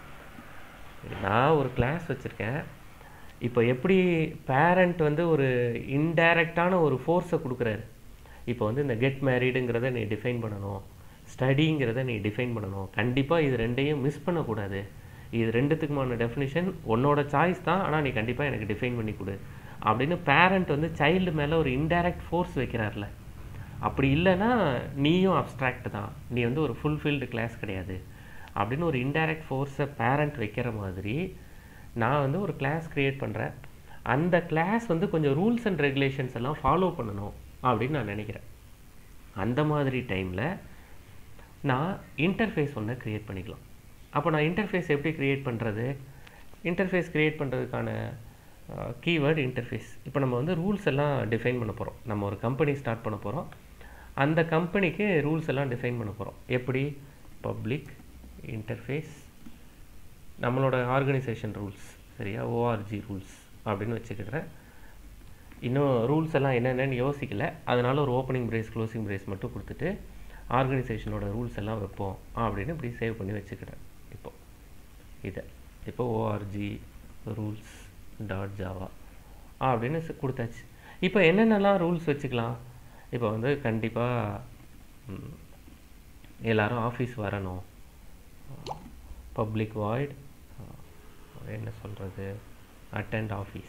நான் ஒரு கிளாஸ் வச்சுருக்கேன் இப்போ எப்படி பேரண்ட் வந்து ஒரு இன்டைரக்டான ஒரு ஃபோர்ஸை கொடுக்குறாரு இப்போ வந்து இந்த கெட் மேரீடுங்கிறத நீ டிஃபைன் பண்ணணும் ஸ்டடிங்கிறத நீ டிஃபைன் பண்ணணும் கண்டிப்பாக இது ரெண்டையும் மிஸ் பண்ணக்கூடாது இது ரெண்டுத்துக்குமான டெஃபினிஷன் உன்னோட சாய்ஸ் தான் ஆனால் நீ கண்டிப்பாக எனக்கு டிஃபைன் பண்ணி கொடு அப்படின்னு பேரண்ட் வந்து சைல்டு மேலே ஒரு இன்டைரக்ட் ஃபோர்ஸ் வைக்கிறார்ல அப்படி இல்லைன்னா நீயும் அப்ஸ்ட்ராக்ட் தான் நீ வந்து ஒரு ஃபுல்ஃபில்டு கிளாஸ் கிடையாது அப்படின்னு ஒரு இன்டைரக்ட் ஃபோர்ஸை பேரண்ட் வைக்கிற மாதிரி நான் வந்து ஒரு கிளாஸ் க்ரியேட் பண்ணுறேன் அந்த கிளாஸ் வந்து கொஞ்சம் ரூல்ஸ் அண்ட் ரெகுலேஷன்ஸ் எல்லாம் ஃபாலோ பண்ணணும் அப்படின்னு நான் நினைக்கிறேன் அந்த மாதிரி டைமில் நான் இன்டர்ஃபேஸ் ஒன்று க்ரியேட் பண்ணிக்கலாம் அப்போ நான் இன்டர்ஃபேஸ் எப்படி க்ரியேட் பண்ணுறது இன்டர்ஃபேஸ் க்ரியேட் பண்ணுறதுக்கான கீவேர்டு இன்டர்ஃபேஸ் இப்போ நம்ம வந்து ரூல்ஸ் எல்லாம் டிஃபைன் பண்ண போகிறோம் நம்ம ஒரு கம்பெனி ஸ்டார்ட் பண்ண போகிறோம் அந்த கம்பெனிக்கு ரூல்ஸ் எல்லாம் டிஃபைன் பண்ண போகிறோம் எப்படி பப்ளிக் இன்டர்ஃபேஸ் நம்மளோட ஆர்கனைசேஷன் ரூல்ஸ் சரியா ஓஆர்ஜி ரூல்ஸ் அப்படின்னு வச்சுக்கிறேன் இன்னும் ரூல்ஸ் எல்லாம் என்னென்னு யோசிக்கல அதனால ஒரு ஓப்பனிங் பிரேஸ் க்ளோசிங் பிரேஸ் மட்டும் கொடுத்துட்டு ஆர்கனைசேஷனோட ரூல்ஸ் எல்லாம் வைப்போம் அப்படின்னு இப்படி சேவ் பண்ணி வச்சுக்கிறேன் இப்போ இதை இப்போ ஓஆர்ஜி ரூல்ஸ் டாட் ஜாவா அப்படின்னு ச- கொடுத்தாச்சு இப்போ என்னென்னலாம் ரூல்ஸ் வச்சுக்கலாம் இப்போ வந்து கண்டிப்பாக எல்லாரும் ஆஃபீஸ் வரணும் பப்ளிக் வாய்ட் என்ன சொல்கிறது அட்டெண்ட் ஆஃபீஸ்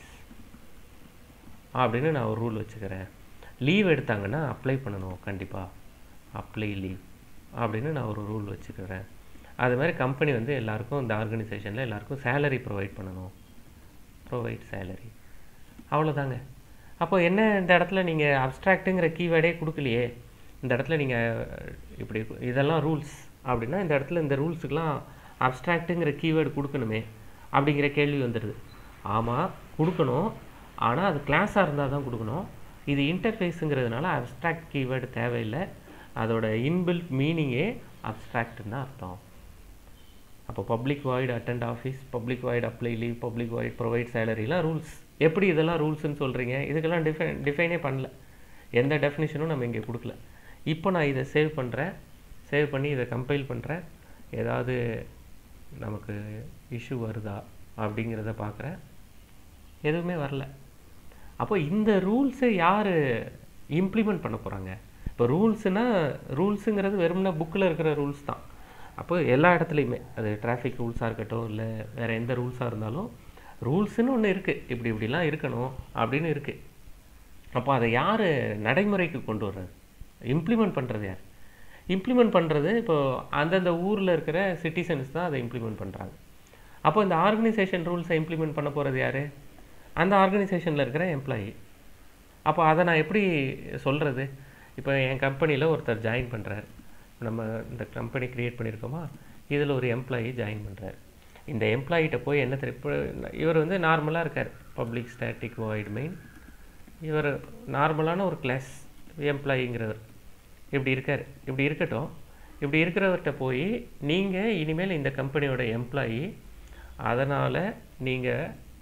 அப்படின்னு நான் ஒரு ரூல் வச்சுக்கிறேன் லீவ் எடுத்தாங்கன்னா அப்ளை பண்ணணும் கண்டிப்பாக அப்ளை லீவ் அப்படின்னு நான் ஒரு ரூல் வச்சுக்கிறேன் அது மாதிரி கம்பெனி வந்து எல்லாருக்கும் இந்த ஆர்கனைசேஷனில் எல்லாருக்கும் சேலரி ப்ரொவைட் பண்ணணும் ப்ரொவைட் சேலரி அவ்வளோதாங்க அப்போ என்ன இந்த இடத்துல நீங்கள் அப்ஸ்ட்ராக்ட்டுங்கிற கீவேர்டே கொடுக்கலையே இந்த இடத்துல நீங்கள் இப்படி இதெல்லாம் ரூல்ஸ் அப்படின்னா இந்த இடத்துல இந்த ரூல்ஸுக்கெலாம் அப்ஸ்ட்ராக்ட்டுங்கிற கீவேர்டு கொடுக்கணுமே அப்படிங்கிற கேள்வி வந்துடுது ஆமாம் கொடுக்கணும் ஆனால் அது கிளாஸாக இருந்தால் தான் கொடுக்கணும் இது இன்டர்ஃபேஸுங்கிறதுனால அப்ஸ்ட்ராக்ட் கீவேர்டு தேவையில்லை அதோட இன்பில்ட் மீனிங்கே அப்ஸ்ட்ராக்ட்னு தான் அர்த்தம் அப்போ public void attend office public void apply leave public void provide சேலரிலாம் ரூல்ஸ் எப்படி இதெல்லாம் ரூல்ஸ்னு சொல்கிறீங்க இதுக்கெல்லாம் டிஃபைன் டிஃபைனே பண்ணல எந்த டெஃபினிஷனும் நம்ம இங்கே கொடுக்கல இப்போ நான் இதை சேவ் பண்ணுறேன் சேவ் பண்ணி இதை கம்பைல் பண்ணுறேன் ஏதாவது நமக்கு இஷ்யூ வருதா அப்படிங்கிறத பார்க்குறேன் எதுவுமே வரல அப்போ இந்த ரூல்ஸை யார் இம்ப்ளிமெண்ட் பண்ண போகிறாங்க இப்போ ரூல்ஸுனால் ரூல்ஸுங்கிறது வெறும்னா புக்கில் இருக்கிற ரூல்ஸ் தான் அப்போ எல்லா இடத்துலையுமே அது டிராஃபிக் ரூல்ஸாக இருக்கட்டும் இல்லை வேறு எந்த ரூல்ஸாக இருந்தாலும் ரூல்ஸுன்னு ஒன்று இருக்குது இப்படி இப்படிலாம் இருக்கணும் அப்படின்னு இருக்குது அப்போ அதை யார் நடைமுறைக்கு கொண்டு வர்றது இம்ப்ளிமெண்ட் பண்ணுறது யார் இம்ப்ளிமெண்ட் பண்ணுறது இப்போ அந்தந்த ஊரில் இருக்கிற சிட்டிசன்ஸ் தான் அதை இம்ப்ளிமெண்ட் பண்ணுறாங்க அப்போ இந்த ஆர்கனைசேஷன் ரூல்ஸை இம்ப்ளிமெண்ட் பண்ண போகிறது யார் அந்த ஆர்கனைசேஷனில் இருக்கிற எம்ப்ளாயி அப்போ அதை நான் எப்படி சொல்கிறது இப்போ என் கம்பெனியில் ஒருத்தர் ஜாயின் பண்ணுறாரு நம்ம இந்த கம்பெனி க்ரியேட் பண்ணியிருக்கோமா இதில் ஒரு எம்ப்ளாயி ஜாயின் பண்ணுறாரு இந்த எம்ப்ளாயிட்ட போய் என்ன தெரி- இப்போ இவர் வந்து நார்மலாக இருக்கார் பப்ளிக் ஸ்டாட்டிக் வாய்ட் மெயின் இவர் நார்மலான ஒரு கிளாஸ் எம்ப்ளாயிங்கிறவர் இப்படி இருக்கார் இப்படி இருக்கட்டும் இப்படி இருக்கிறவர்கிட்ட போய் நீங்கள் இனிமேல் இந்த கம்பெனியோட எம்ப்ளாயி அதனால் நீங்கள்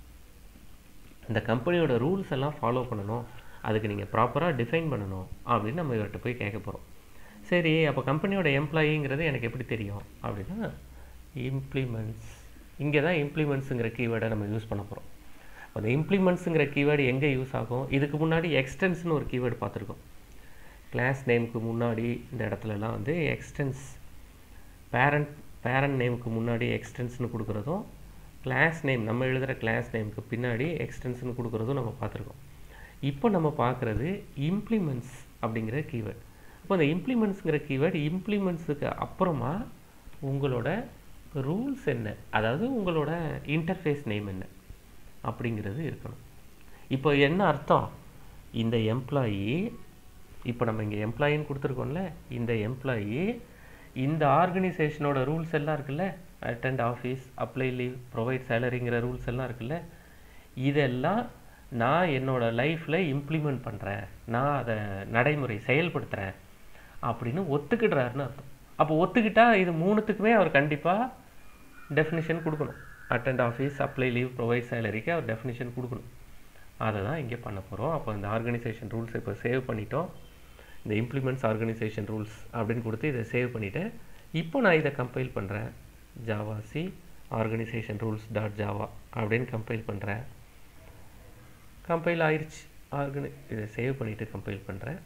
இந்த கம்பெனியோட ரூல்ஸ் எல்லாம் ஃபாலோ பண்ணணும் அதுக்கு நீங்கள் ப்ராப்பராக டிஃபைன் பண்ணணும் அப்படின்னு நம்ம இவர்கிட்ட போய் கேட்க போகிறோம் சரி அப்போ கம்பெனியோட எம்ப்ளாயிங்கிறது எனக்கு எப்படி தெரியும் அப்படின்னா இம்ப்ளிமெண்ட்ஸ் இங்கே தான் இம்ப்ளிமெண்ட்ஸுங்கிற கீவேர்டை நம்ம யூஸ் பண்ண போகிறோம் அந்த இம்ப்ளிமெண்ட்ஸுங்கிற கீவேர்டு எங்கே யூஸ் ஆகும் இதுக்கு முன்னாடி எக்ஸ்டென்ஸ்னு ஒரு கீவேர்டு பார்த்துருக்கோம் கிளாஸ் நேமுக்கு முன்னாடி இந்த இடத்துலலாம் வந்து எக்ஸ்டென்ஸ் பேரண்ட் பேரண்ட் நேமுக்கு முன்னாடி எக்ஸ்டென்ஸ்னு கொடுக்குறதும் கிளாஸ் நேம் நம்ம எழுதுகிற கிளாஸ் நேமுக்கு பின்னாடி எக்ஸ்டென்ஸ்னு கொடுக்குறதும் நம்ம பார்த்துருக்கோம் இப்போ நம்ம பார்க்குறது இம்ப்ளிமெண்ட்ஸ் அப்படிங்கிற கீவேர்டு அப்போ அந்த இம்ப்ளிமெண்ட்ஸுங்கிற கீவேர்டு இம்ப்ளிமெண்ட்ஸுக்கு அப்புறமா உங்களோட ரூல்ஸ் என்ன அதாவது உங்களோட இன்டர்ஃபேஸ் நேம் என்ன அப்படிங்கிறது இருக்கணும் இப்போ என்ன அர்த்தம் இந்த எம்ப்ளாயி இப்போ நம்ம இங்கே எம்ப்ளாயின்னு கொடுத்துருக்கோம்ல இந்த எம்ப்ளாயி இந்த ஆர்கனைசேஷனோட ரூல்ஸ் எல்லாம் இருக்குல்ல attend office apply leave provide சேலரிங்கிற ரூல்ஸ் எல்லாம் இருக்குல்ல இதெல்லாம் நான் என்னோட லைஃப்பில் இம்ப்ளிமெண்ட் பண்ணுறேன் நான் அதை நடைமுறை செயல்படுத்துகிறேன் அப்படின்னு ஒத்துக்கிடுறாருன்னு அர்த்தம் அப்போ ஒத்துக்கிட்டா இது மூணுத்துக்குமே அவர் கண்டிப்பாக டெஃபினிஷன் கொடுக்கணும் attend office apply leave provide சேலரிக்கு அவர் டெஃபினிஷன் கொடுக்கணும் அதை தான் இங்கே பண்ண போகிறோம் அப்போ இந்த ஆர்கனைசேஷன் ரூல்ஸ் இப்போ சேவ் பண்ணிட்டோம் இந்த இம்ப்ளிமெண்ட்ஸ் ஆர்கனைசேஷன் ரூல்ஸ் அப்படின்னு கொடுத்து இதை சேவ் பண்ணிவிட்டேன் இப்போ நான் இதை கம்பைல் பண்ணுறேன் javac organisation rules dot Java அப்படின்னு கம்பைல் பண்ணுறேன் கம்பைல் ஆயிடுச்சு ஆர்கனை இதை சேவ் பண்ணிவிட்டு கம்பைல் பண்ணுறேன்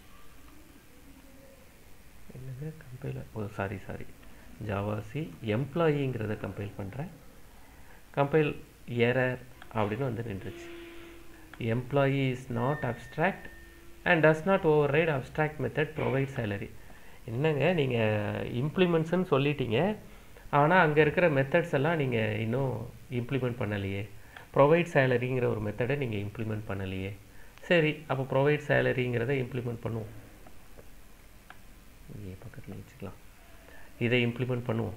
என்னது compile oh sorry sorry javac எம்ப்ளாயிங்கிறத கம்பைல் பண்ணுறேன் கம்பைல் எரர் அப்படின்னு வந்து நின்றுச்சு employee is not abstract and does not override abstract method provide salary என்னங்க நீங்கள் இம்ப்ளிமெண்ட்ஸ்னு சொல்லிட்டீங்க ஆனால் அங்கே இருக்கிற மெத்தட்ஸ் எல்லாம் நீங்கள் இன்னும் இம்ப்ளிமெண்ட் பண்ணலையே ப்ரொவைட் சேலரிங்கிற ஒரு மெத்தடை நீங்கள் இம்ப்ளிமெண்ட் பண்ணலையே சரி அப்போ ப்ரொவைட் சேலரிங்கிறத இம்ப்ளிமெண்ட் பண்ணுவோம் இங்கே பக்கத்தில் வச்சுக்கலாம் இதை இம்ப்ளிமெண்ட் பண்ணுவோம்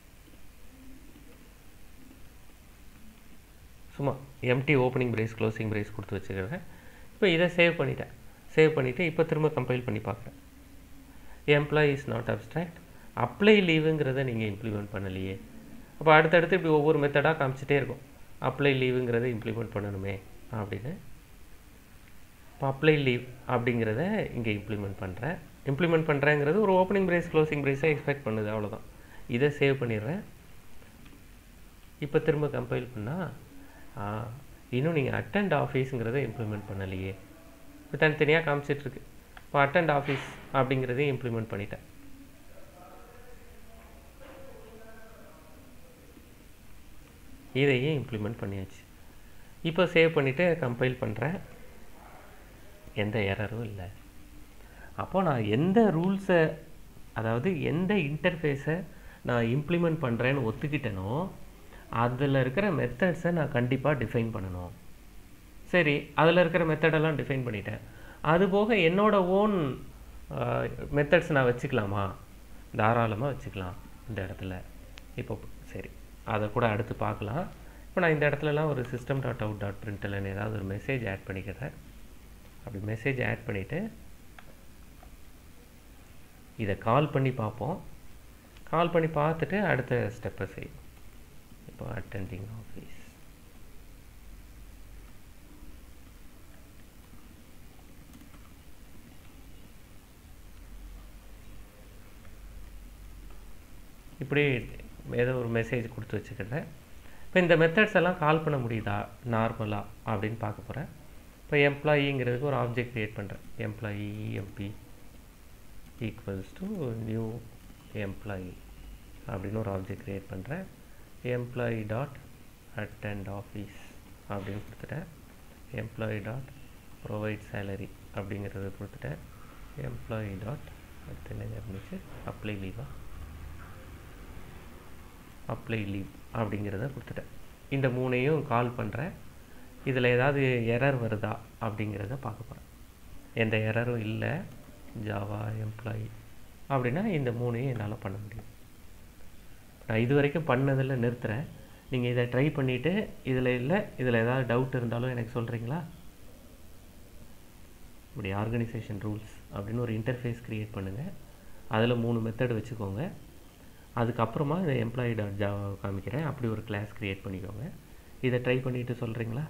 சும்மா empty opening brace closing brace கொடுத்து வச்சுக்கிறேன் இப்போ இதை சேவ் பண்ணிட்டேன் சேவ் பண்ணிவிட்டு இப்போ திரும்ப கம்பைல் பண்ணி பார்க்குறேன் employee is not abstract apply லீவுங்கிறத நீங்கள் இம்ப்ளிமெண்ட் பண்ணலையே அப்போ அடுத்தடுத்து இப்படி ஒவ்வொரு மெத்தடாக காமிச்சிட்டே இருக்கும் அப்ளை லீவுங்கிறத இம்ப்ளிமெண்ட் பண்ணணுமே அப்படின்னு இப்போ அப்ளை லீவ் அப்படிங்கிறத இங்கே இம்ப்ளிமெண்ட் பண்ணுறேன் இம்ப்ளிமெண்ட் பண்ணுறேங்கிறது ஒரு ஓப்பனிங் பிரேஸ் க்ளோசிங் பிரேஸை எக்ஸ்பெக்ட் பண்ணுது அவ்வளோதான் இதை சேவ் பண்ணிடுறேன் இப்போ திரும்ப கம்பைல் பண்ணால் இன்னும் நீங்கள் அட்டெண்ட் ஆஃபீஸுங்கிறத இம்ப்ளிமெண்ட் பண்ணலையே இப்போ தனித்தனியாக காமிச்சிட்ருக்கு இப்போ அட்டெண்ட் ஆஃபீஸ் அப்படிங்கிறதையும் இம்ப்ளிமெண்ட் பண்ணிட்டேன் இதையும் இம்ப்ளிமெண்ட் பண்ணியாச்சு இப்போ சேவ் பண்ணிவிட்டு கம்பைல் பண்ணுறேன் எந்த எரரும் இல்லை அப்போது நான் எந்த ரூல்ஸை அதாவது எந்த இன்டர்ஃபேஸை நான் இம்ப்ளிமெண்ட் பண்ணுறேன்னு ஒத்துக்கிட்டேனோ அதில் இருக்கிற மெத்தட்ஸை நான் கண்டிப்பாக டிஃபைன் பண்ணணும் சரி அதில் இருக்கிற மெத்தடெல்லாம் டிஃபைன் பண்ணிட்டேன் அது போக என்னோட ஓன் மெத்தட்ஸ் நான் வச்சுக்கலாமா தாராளமாக வச்சுக்கலாம் இந்த இடத்துல இப்போ சரி அதை கூட அடுத்து பார்க்கலாம் இப்போ நான் இந்த இடத்துலலாம் ஒரு system dot out dot println ஏதாவது ஒரு மெசேஜ் ஆட் பண்ணிக்கிறேன் அப்படி மெசேஜ் ஆட் பண்ணிவிட்டு இதை கால் பண்ணி பார்ப்போம் கால் பண்ணி பார்த்துட்டு அடுத்த ஸ்டெப்பை செய்யும் இப்போ அட்டெண்டிங் ஆஃபீஸ் இப்படி ஏதோ ஒரு மெசேஜ் கொடுத்து வச்சுக்கிறேன் இப்போ இந்த மெத்தட்ஸ் எல்லாம் கால் பண்ண முடியுதா நார்மலாக அப்படின்னு பார்க்க போகிறேன் இப்போ எம்ப்ளாயிங்கிறதுக்கு ஒரு ஆப்ஜெக்ட் க்ரியேட் பண்ணுறேன் employee emp equals to new employee அப்படின்னு ஒரு ஆப்ஜெக்ட் க்ரியேட் பண்ணுறேன் எம்ப்ளாயி டாட் அட்டெண்ட் ஆஃபீஸ் அப்படின்னு கொடுத்துட்டேன் எம்ப்ளாயி டாட் ப்ரொவைட் சேலரி அப்படிங்கிறத கொடுத்துட்டேன் எம்ப்ளாயி டாட் அடுத்து என்ன இருந்துச்சு அப்ளை லீவா அப்ளை லீவ் அப்படிங்கிறத கொடுத்துட்டேன் இந்த மூணையும் கால் பண்ணுறேன் இதில் ஏதாவது எரர் வருதா அப்படிங்கிறத பார்க்க போகிறேன் எந்த எரரும் இல்லை ஜாவா எம்ப்ளாயி அப்படின்னா இந்த மூணையும் என்னால் பண்ண முடியும் நான் இது வரைக்கும் பண்ணதில் நிறுத்துகிறேன் நீங்கள் இதை ட்ரை பண்ணிவிட்டு இதில் இல்லை இதில் ஏதாவது டவுட் இருந்தாலும் எனக்கு சொல்கிறீங்களா இப்படி ஆர்கனைசேஷன் ரூல்ஸ் அப்படின்னு ஒரு இன்டர்ஃபேஸ் க்ரியேட் பண்ணுங்கள் அதில் மூணு மெத்தட் வச்சுக்கோங்க அதுக்கப்புறமா இந்த எம்ப்ளாயி டாட் ஜாவா காமிக்கிறேன் அப்படி ஒரு கிளாஸ் க்ரியேட் பண்ணிக்கோங்க இதை ட்ரை பண்ணிவிட்டு சொல்கிறீங்களா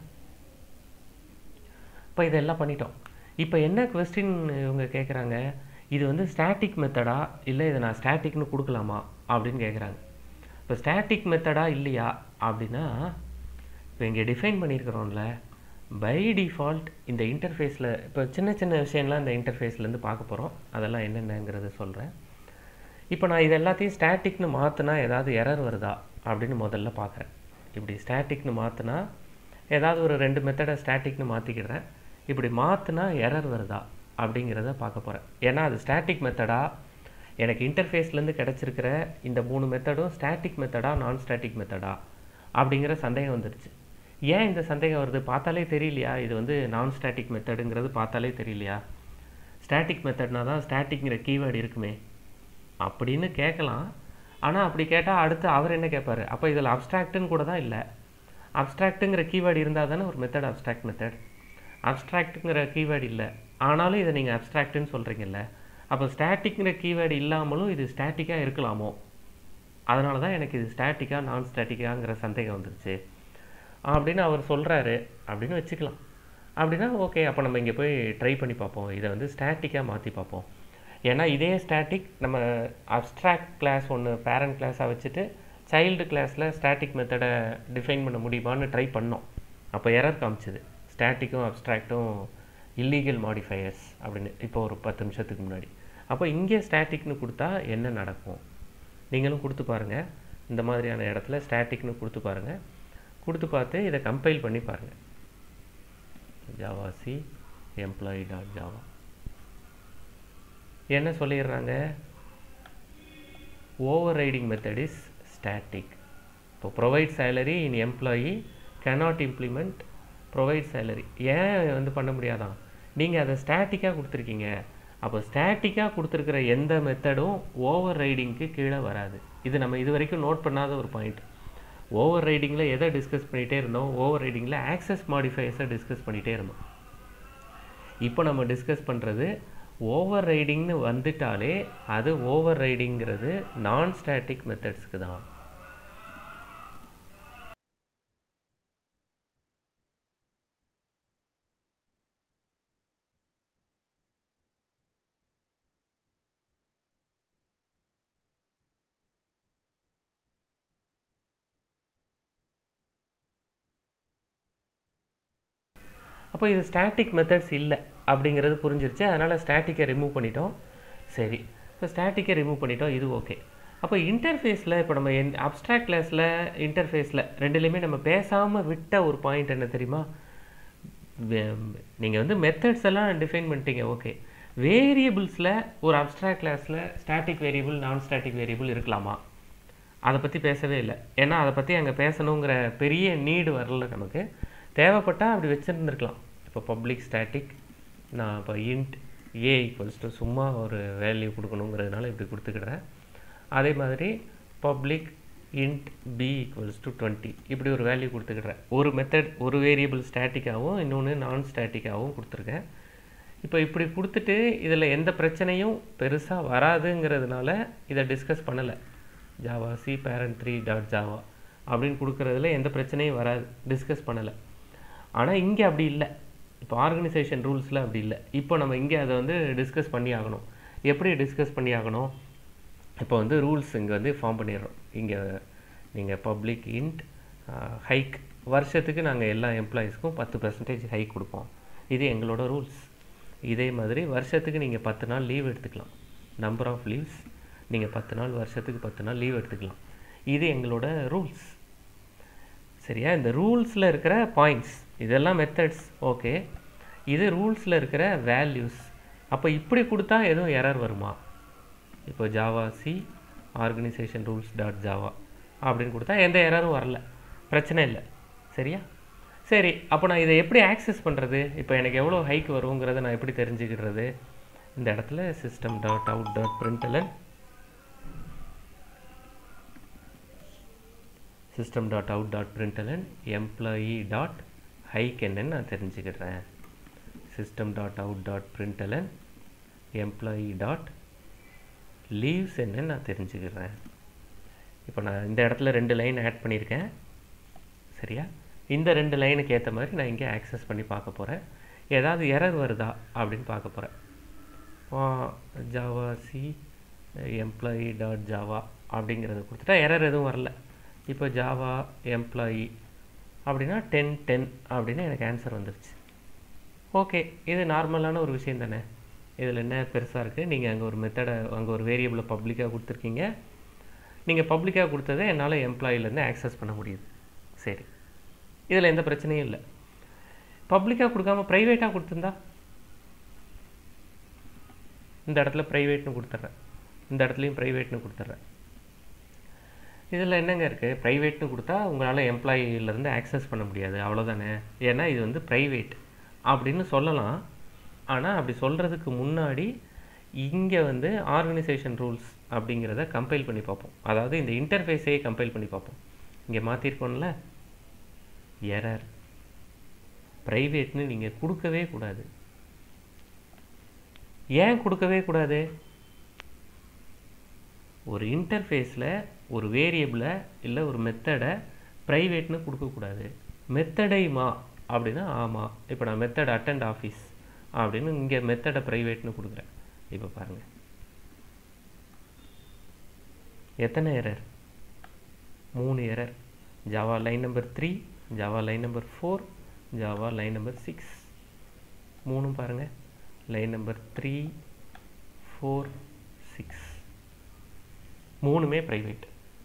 இப்போ இதெல்லாம் பண்ணிட்டோம் இப்போ என்ன கொஸ்டின் இவங்க கேட்குறாங்க இது வந்து ஸ்டாட்டிக் மெத்தடா இல்லை இதை நான் ஸ்டாட்டிக்னு கொடுக்கலாமா அப்படின்னு கேட்குறாங்க இப்போ ஸ்டாட்டிக் மெத்தடா இல்லையா அப்படின்னா இப்போ இங்கே டிஃபைன் பண்ணியிருக்கிறோம்ல பை டிஃபால்ட் இந்த இன்டர்ஃபேஸில் இப்போ சின்ன சின்ன விஷயம்லாம் இந்த இன்டர்ஃபேஸ்லேருந்து பார்க்க போகிறோம் அதெல்லாம் என்னென்னங்கிறத சொல்கிறேன் இப்போ நான் இது எல்லாத்தையும் ஸ்டாட்டிக்னு மாற்றினா ஏதாவது எரர் வருதா அப்படின்னு முதல்ல பார்க்குறேன் இப்படி ஸ்டாட்டிக்னு மாற்றினா ஏதாவது ஒரு ரெண்டு மெத்தடை ஸ்டாட்டிக்னு மாற்றிக்கிடுறேன் இப்படி மாற்றினா எரர் வருதா அப்படிங்கிறத பார்க்க போகிறேன் ஏன்னா அது ஸ்டாட்டிக் மெத்தடா எனக்கு இன்டர்ஃபேஸ்லேருந்து கிடச்சிருக்கிற இந்த மூணு மெத்தடும் ஸ்டாட்டிக் மெத்தடா நான் ஸ்டாட்டிக் மெத்தடா அப்படிங்கிற சந்தேகம் வந்துடுச்சு ஏன் இந்த சந்தேகம் வருது பார்த்தாலே தெரியலையா இது வந்து நான் ஸ்டாட்டிக் மெத்தடுங்கிறது பார்த்தாலே தெரியலையா ஸ்டாட்டிக் மெத்தட்னா தான் ஸ்டாட்டிக்ங்கிற கீவேர்டு இருக்குமே அப்படின்னு கேட்கலாம் ஆனால் அப்படி கேட்டால் அடுத்து அவர் என்ன கேட்பார் அப்போ இதில் அப்ஸ்ட்ராக்ட்டுன்னு கூட தான் இல்லை அப்ஸ்ட்ராக்ட்டுங்கிற கீவேர்டு இருந்தால் தானே ஒரு மெத்தட் அப்ஸ்ட்ராக்ட் மெத்தட் அப்ஸ்ட்ராக்ட்டுங்கிற கீவேர்டு இல்லை ஆனாலும் இதை நீங்கள் அப்ஸ்ட்ராக்ட்டுன்னு சொல்கிறீங்கல்ல அப்போ ஸ்டாட்டிக்ங்கிற கீவேர்டு இல்லாமலும் இது ஸ்டாட்டிக்காக இருக்கலாமோ அதனால தான் எனக்கு இது ஸ்டாட்டிக்காக நான் ஸ்டாட்டிக்காங்கிற சந்தேகம் வந்துருச்சு அப்படின்னு அவர் சொல்கிறாரு அப்படின்னு வச்சுக்கலாம் அப்படின்னா ஓகே அப்போ நம்ம இங்கே போய் ட்ரை பண்ணி பார்ப்போம் இதை வந்து ஸ்டாட்டிக்காக மாற்றி பார்ப்போம் ஏன்னா இதே ஸ்டாட்டிக் நம்ம அப்ஸ்ட்ராக்ட் கிளாஸ் ஒன்று பேரண்ட் கிளாஸாக வச்சுட்டு சைல்டு கிளாஸில் ஸ்டாட்டிக் மெத்தடை டிஃபைன் பண்ண முடியுமான்னு ட்ரை பண்ணோம் அப்போ எரர் காமிச்சது ஸ்டாட்டிக்கும் அப்ஸ்ட்ராக்டும் இல்லீகல் மாடிஃபையர்ஸ் அப்படின்னு இப்போ ஒரு பத்து நிமிஷத்துக்கு முன்னாடி அப்போ இங்கே ஸ்டாட்டிக்னு கொடுத்தா என்ன நடக்கும் நீங்களும் கொடுத்து பாருங்கள் இந்த மாதிரியான இடத்துல ஸ்டாட்டிக்னு கொடுத்து பாருங்கள் கொடுத்து பார்த்து இதை கம்பைல் பண்ணி பாருங்கள் javac employee dot Java என்ன சொல்லிடுறாங்க overriding method is static இப்போ provide salary in employee cannot implement provide salary ஏன் வந்து பண்ண முடியாதான் நீங்கள் அதை ஸ்டாட்டிக்காக கொடுத்துருக்கீங்க அப்போ ஸ்டாட்டிக்காக கொடுத்துருக்கிற எந்த மெத்தடும் ஓவர் ரைடிங்க்கு கீழே வராது இது நம்ம இது வரைக்கும் நோட் பண்ணாத ஒரு பாயிண்ட் ஓவர் ரைடிங்கில் எதை டிஸ்கஸ் பண்ணிகிட்டே இருந்தோம் ஓவர் ரைடிங்கில் ஆக்சஸ் மாடிஃபையர்ஸை டிஸ்கஸ் பண்ணிகிட்டே இருந்தோம் இப்போ நம்ம டிஸ்கஸ் பண்ணுறது ஓவர் ரைடிங்னு வந்துட்டாலே அது ஓவர் ரைடிங்கிறது நான் ஸ்டாட்டிக் மெத்தட்ஸ்க்கு தான் அப்போ இது ஸ்டாட்டிக் மெத்தட்ஸ் இல்லை அப்படிங்கிறது புரிஞ்சிருச்சு அதனால் ஸ்டாட்டிக்கை ரிமூவ் பண்ணிட்டோம் சரி இப்போ ஸ்டாட்டிக்கை ரிமூவ் பண்ணிட்டோம் இது ஓகே அப்போ இன்டர்ஃபேஸில் இப்போ நம்ம என் அப்ட்ராக்ட் கிளாஸில் இன்டர்ஃபேஸில் ரெண்டுலேயுமே நம்ம பேசாமல் விட்ட ஒரு பாயிண்ட் என்ன தெரியுமா நீங்கள் வந்து மெத்தட்ஸ் எல்லாம் டிஃபைன் பண்ணிட்டீங்க ஓகே வேரியபிள்ஸில் ஒரு அப்ட்ராக்ட் கிளாஸில் ஸ்டாட்டிக் வேரியபிள் நான் ஸ்டாட்டிக் வேரியபிள் இருக்கலாமா அதை பற்றி பேசவே இல்லை ஏன்னா அதை பற்றி அங்கே பேசணுங்கிற பெரிய நீடு வரல நமக்கு தேவைப்பட்டால் அப்படி வச்சுருந்துருக்கலாம் இப்போ பப்ளிக் ஸ்டாட்டிக் நான் இப்போ இன்ட் ஏ ஈக்குவல்ஸ் டு சும்மா ஒரு வேல்யூ கொடுக்கணுங்கிறதுனால இப்படி கொடுத்துக்கிடுறேன் அதே மாதிரி public int B equals to twenty இப்படி ஒரு வேல்யூ கொடுத்துக்கிடுறேன் ஒரு மெத்தட் ஒரு வேரியபிள் ஸ்டாட்டிக்காகவும் இன்னொன்று நான் ஸ்டாட்டிக்காகவும் கொடுத்துருக்கேன் இப்போ இப்படி கொடுத்துட்டு இதில் எந்த பிரச்சனையும் பெருசாக வராதுங்கிறதுனால இதை டிஸ்கஸ் பண்ணலை javac parent three dot Java அப்படின்னு கொடுக்குறதுல எந்த பிரச்சனையும் வராது டிஸ்கஸ் பண்ணலை ஆனால் இங்கே அப்படி இல்லை இப்போ ஆர்கனைசேஷன் ரூல்ஸில் அப்படி இல்லை இப்போ நம்ம இங்கே அதை வந்து டிஸ்கஸ் பண்ணி ஆகணும் எப்படி டிஸ்கஸ் பண்ணி ஆகணும் இப்போ வந்து ரூல்ஸ் இங்கே வந்து ஃபார்ம் பண்ணிடுறோம் இங்கே நீங்கள் பப்ளிக் இன்ட் ஹைக் வருஷத்துக்கு நாங்கள் எல்லா எம்ப்ளாயீஸ்க்கும் பத்து பர்சன்டேஜ் ஹைக் கொடுப்போம் இது எங்களோட ரூல்ஸ் இதே மாதிரி வருஷத்துக்கு நீங்கள் பத்து நாள் லீவ் எடுத்துக்கலாம் நம்பர் ஆஃப் லீவ்ஸ் நீங்கள் பத்து நாள் வருஷத்துக்கு பத்து நாள் லீவ் எடுத்துக்கலாம் இது எங்களோட ரூல்ஸ் சரியா இந்த ரூல்ஸில் இருக்கிற பாயிண்ட்ஸ் இதெல்லாம் மெத்தட்ஸ் ஓகே இது ரூல்ஸில் இருக்கிற வேல்யூஸ் அப்போ இப்படி கொடுத்தா எதுவும் எரர் வருமா இப்போ javac organisation rules dot Java அப்படின்னு கொடுத்தா எந்த எரரும் வரல பிரச்சனை இல்லை சரியா சரி அப்போ நான் இதை எப்படி ஆக்சஸ் பண்ணுறது இப்போ எனக்கு எவ்வளோ ஹைக் வருங்கிறத நான் எப்படி தெரிஞ்சுக்கிறது இந்த இடத்துல system dot out dot println system dot out dot println employee dot hike என்னன்னு நான் தெரிஞ்சுக்கிறேன் system dot out dot println employee dot leaves என்னன்னு நான் தெரிஞ்சுக்கிறேன் இப்போ நான் இந்த இடத்துல ரெண்டு லைன் ஆட் பண்ணியிருக்கேன் சரியா இந்த ரெண்டு லைனுக்கு ஏற்ற மாதிரி நான் இங்கே ஆக்சஸ் பண்ணி பார்க்க போகிறேன் ஏதாவது எரர் வருதா அப்படின்னு பார்க்க போகிறேன் javac employee dot Java அப்படிங்கிறத கொடுத்துட்டா எரர் எதுவும் வரல இப்போ ஜாவா எம்ப்ளாயி அப்படின்னா டென் டென் அப்படின்னு எனக்கு ஆன்சர் வந்துருச்சு ஓகே இது நார்மலான ஒரு விஷயம் தானே இதில் என்ன பெருசாக இருக்குது நீங்கள் அங்கே ஒரு மெத்தடை அங்கே ஒரு வேரியபிளை பப்ளிக்காக கொடுத்துருக்கீங்க நீங்கள் பப்ளிக்காக கொடுத்ததை என்னால் எம்ப்ளாயிலேருந்து ஆக்சஸ் பண்ண முடியுது சரி இதில் எந்த பிரச்சனையும் இல்லை பப்ளிக்காக கொடுக்காம ப்ரைவேட்டாக கொடுத்துருந்தா இந்த இடத்துல ப்ரைவேட்னு கொடுத்துட்றேன் இந்த இடத்துலையும் ப்ரைவேட்னு கொடுத்துட்றேன் இதில் என்னங்க இருக்குது ப்ரைவேட்னு கொடுத்தா உங்களால் எம்ப்ளாயிலேருந்து ஆக்சஸ் பண்ண முடியாது அவ்வளோதானே ஏன்னா இது வந்து ப்ரைவேட் அப்படின்னு சொல்லலாம் ஆனால் அப்படி சொல்கிறதுக்கு முன்னாடி இங்கே வந்து ஆர்கனைசேஷன் ரூல்ஸ் அப்படிங்கிறத கம்பைல் பண்ணி பார்ப்போம் அதாவது இந்த இன்டர்ஃபேஸையே கம்பைல் பண்ணி பார்ப்போம் இங்கே மாற்றிருக்கோம்ல எரர் ப்ரைவேட்னு நீங்கள் கொடுக்கவே கூடாது ஏன் கொடுக்கவே கூடாது ஒரு இன்டர்ஃபேஸில் ஒரு வேரியபிளை இல்லை ஒரு மெத்தடை ப்ரைவேட்னு கொடுக்கக்கூடாது மெத்தடைமா அப்படின்னா ஆமாம் இப்போ நான் மெத்தட் அட்டெண்ட் ஆஃபீஸ் அப்படின்னு இங்கே மெத்தடை ப்ரைவேட்னு கொடுக்குறேன் இப்போ பாருங்கள் எத்தனை எரர் மூணு error Java line number three Java line number four Java line number six மூணும் பாருங்கள் line number three four six மூணுமே ப்ரைவேட்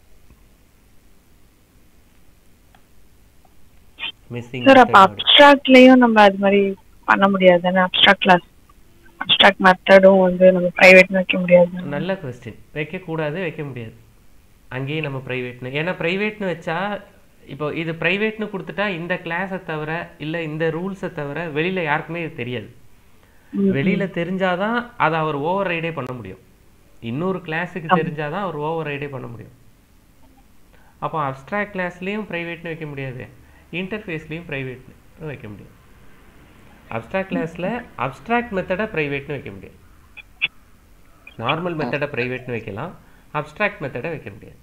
மிஸ்ஸிங் சார் அப்ப அப்ஸ்ட்ராக்ட்லயும் நம்ம அது மாதிரி பண்ண முடியாது தானே அப்ஸ்ட்ராக்ட் கிளாஸ் அப்ஸ்ட்ராக்ட் மெத்தடும் வந்து நம்ம பிரைவேட்னு வைக்க முடியாது நல்ல கொஸ்டின் வைக்கக்கூடாது வைக்க முடியாது அங்கேயும் நம்ம ப்ரைவேட்னு ஏன்னா ப்ரைவேட்னு வச்சா இப்போ இது ப்ரைவேட்னு கொடுத்துட்டா இந்த கிளாஸை தவிர இல்லை இந்த ரூல்ஸை தவிர வெளியில் யாருக்குமே இது தெரியாது வெளியில் தெரிஞ்சாதான் அதை அவர் ஓவர் ரைடே பண்ண முடியும் இன்னொரு கிளாஸுக்கு தெரிஞ்சாதான் அவர் ஓவர் ரைடே பண்ண முடியும் அப்போ அப்ஸ்ட்ராக்ட் கிளாஸ்லேயும் ப்ரைவேட்னு வைக்க முடியாது இன்டர்ஃபேஸ்லேயும் ப்ரைவேட்னு வைக்க முடியும் அப்ஸ்ட்ராக்ட் கிளாஸில் அப்ஸ்ட்ராக்ட் மெத்தடை ப்ரைவேட்னு வைக்க முடியாது நார்மல் மெத்தடை ப்ரைவேட்னு வைக்கலாம் அப்ஸ்ட்ராக்ட் மெத்தடை வைக்க முடியாது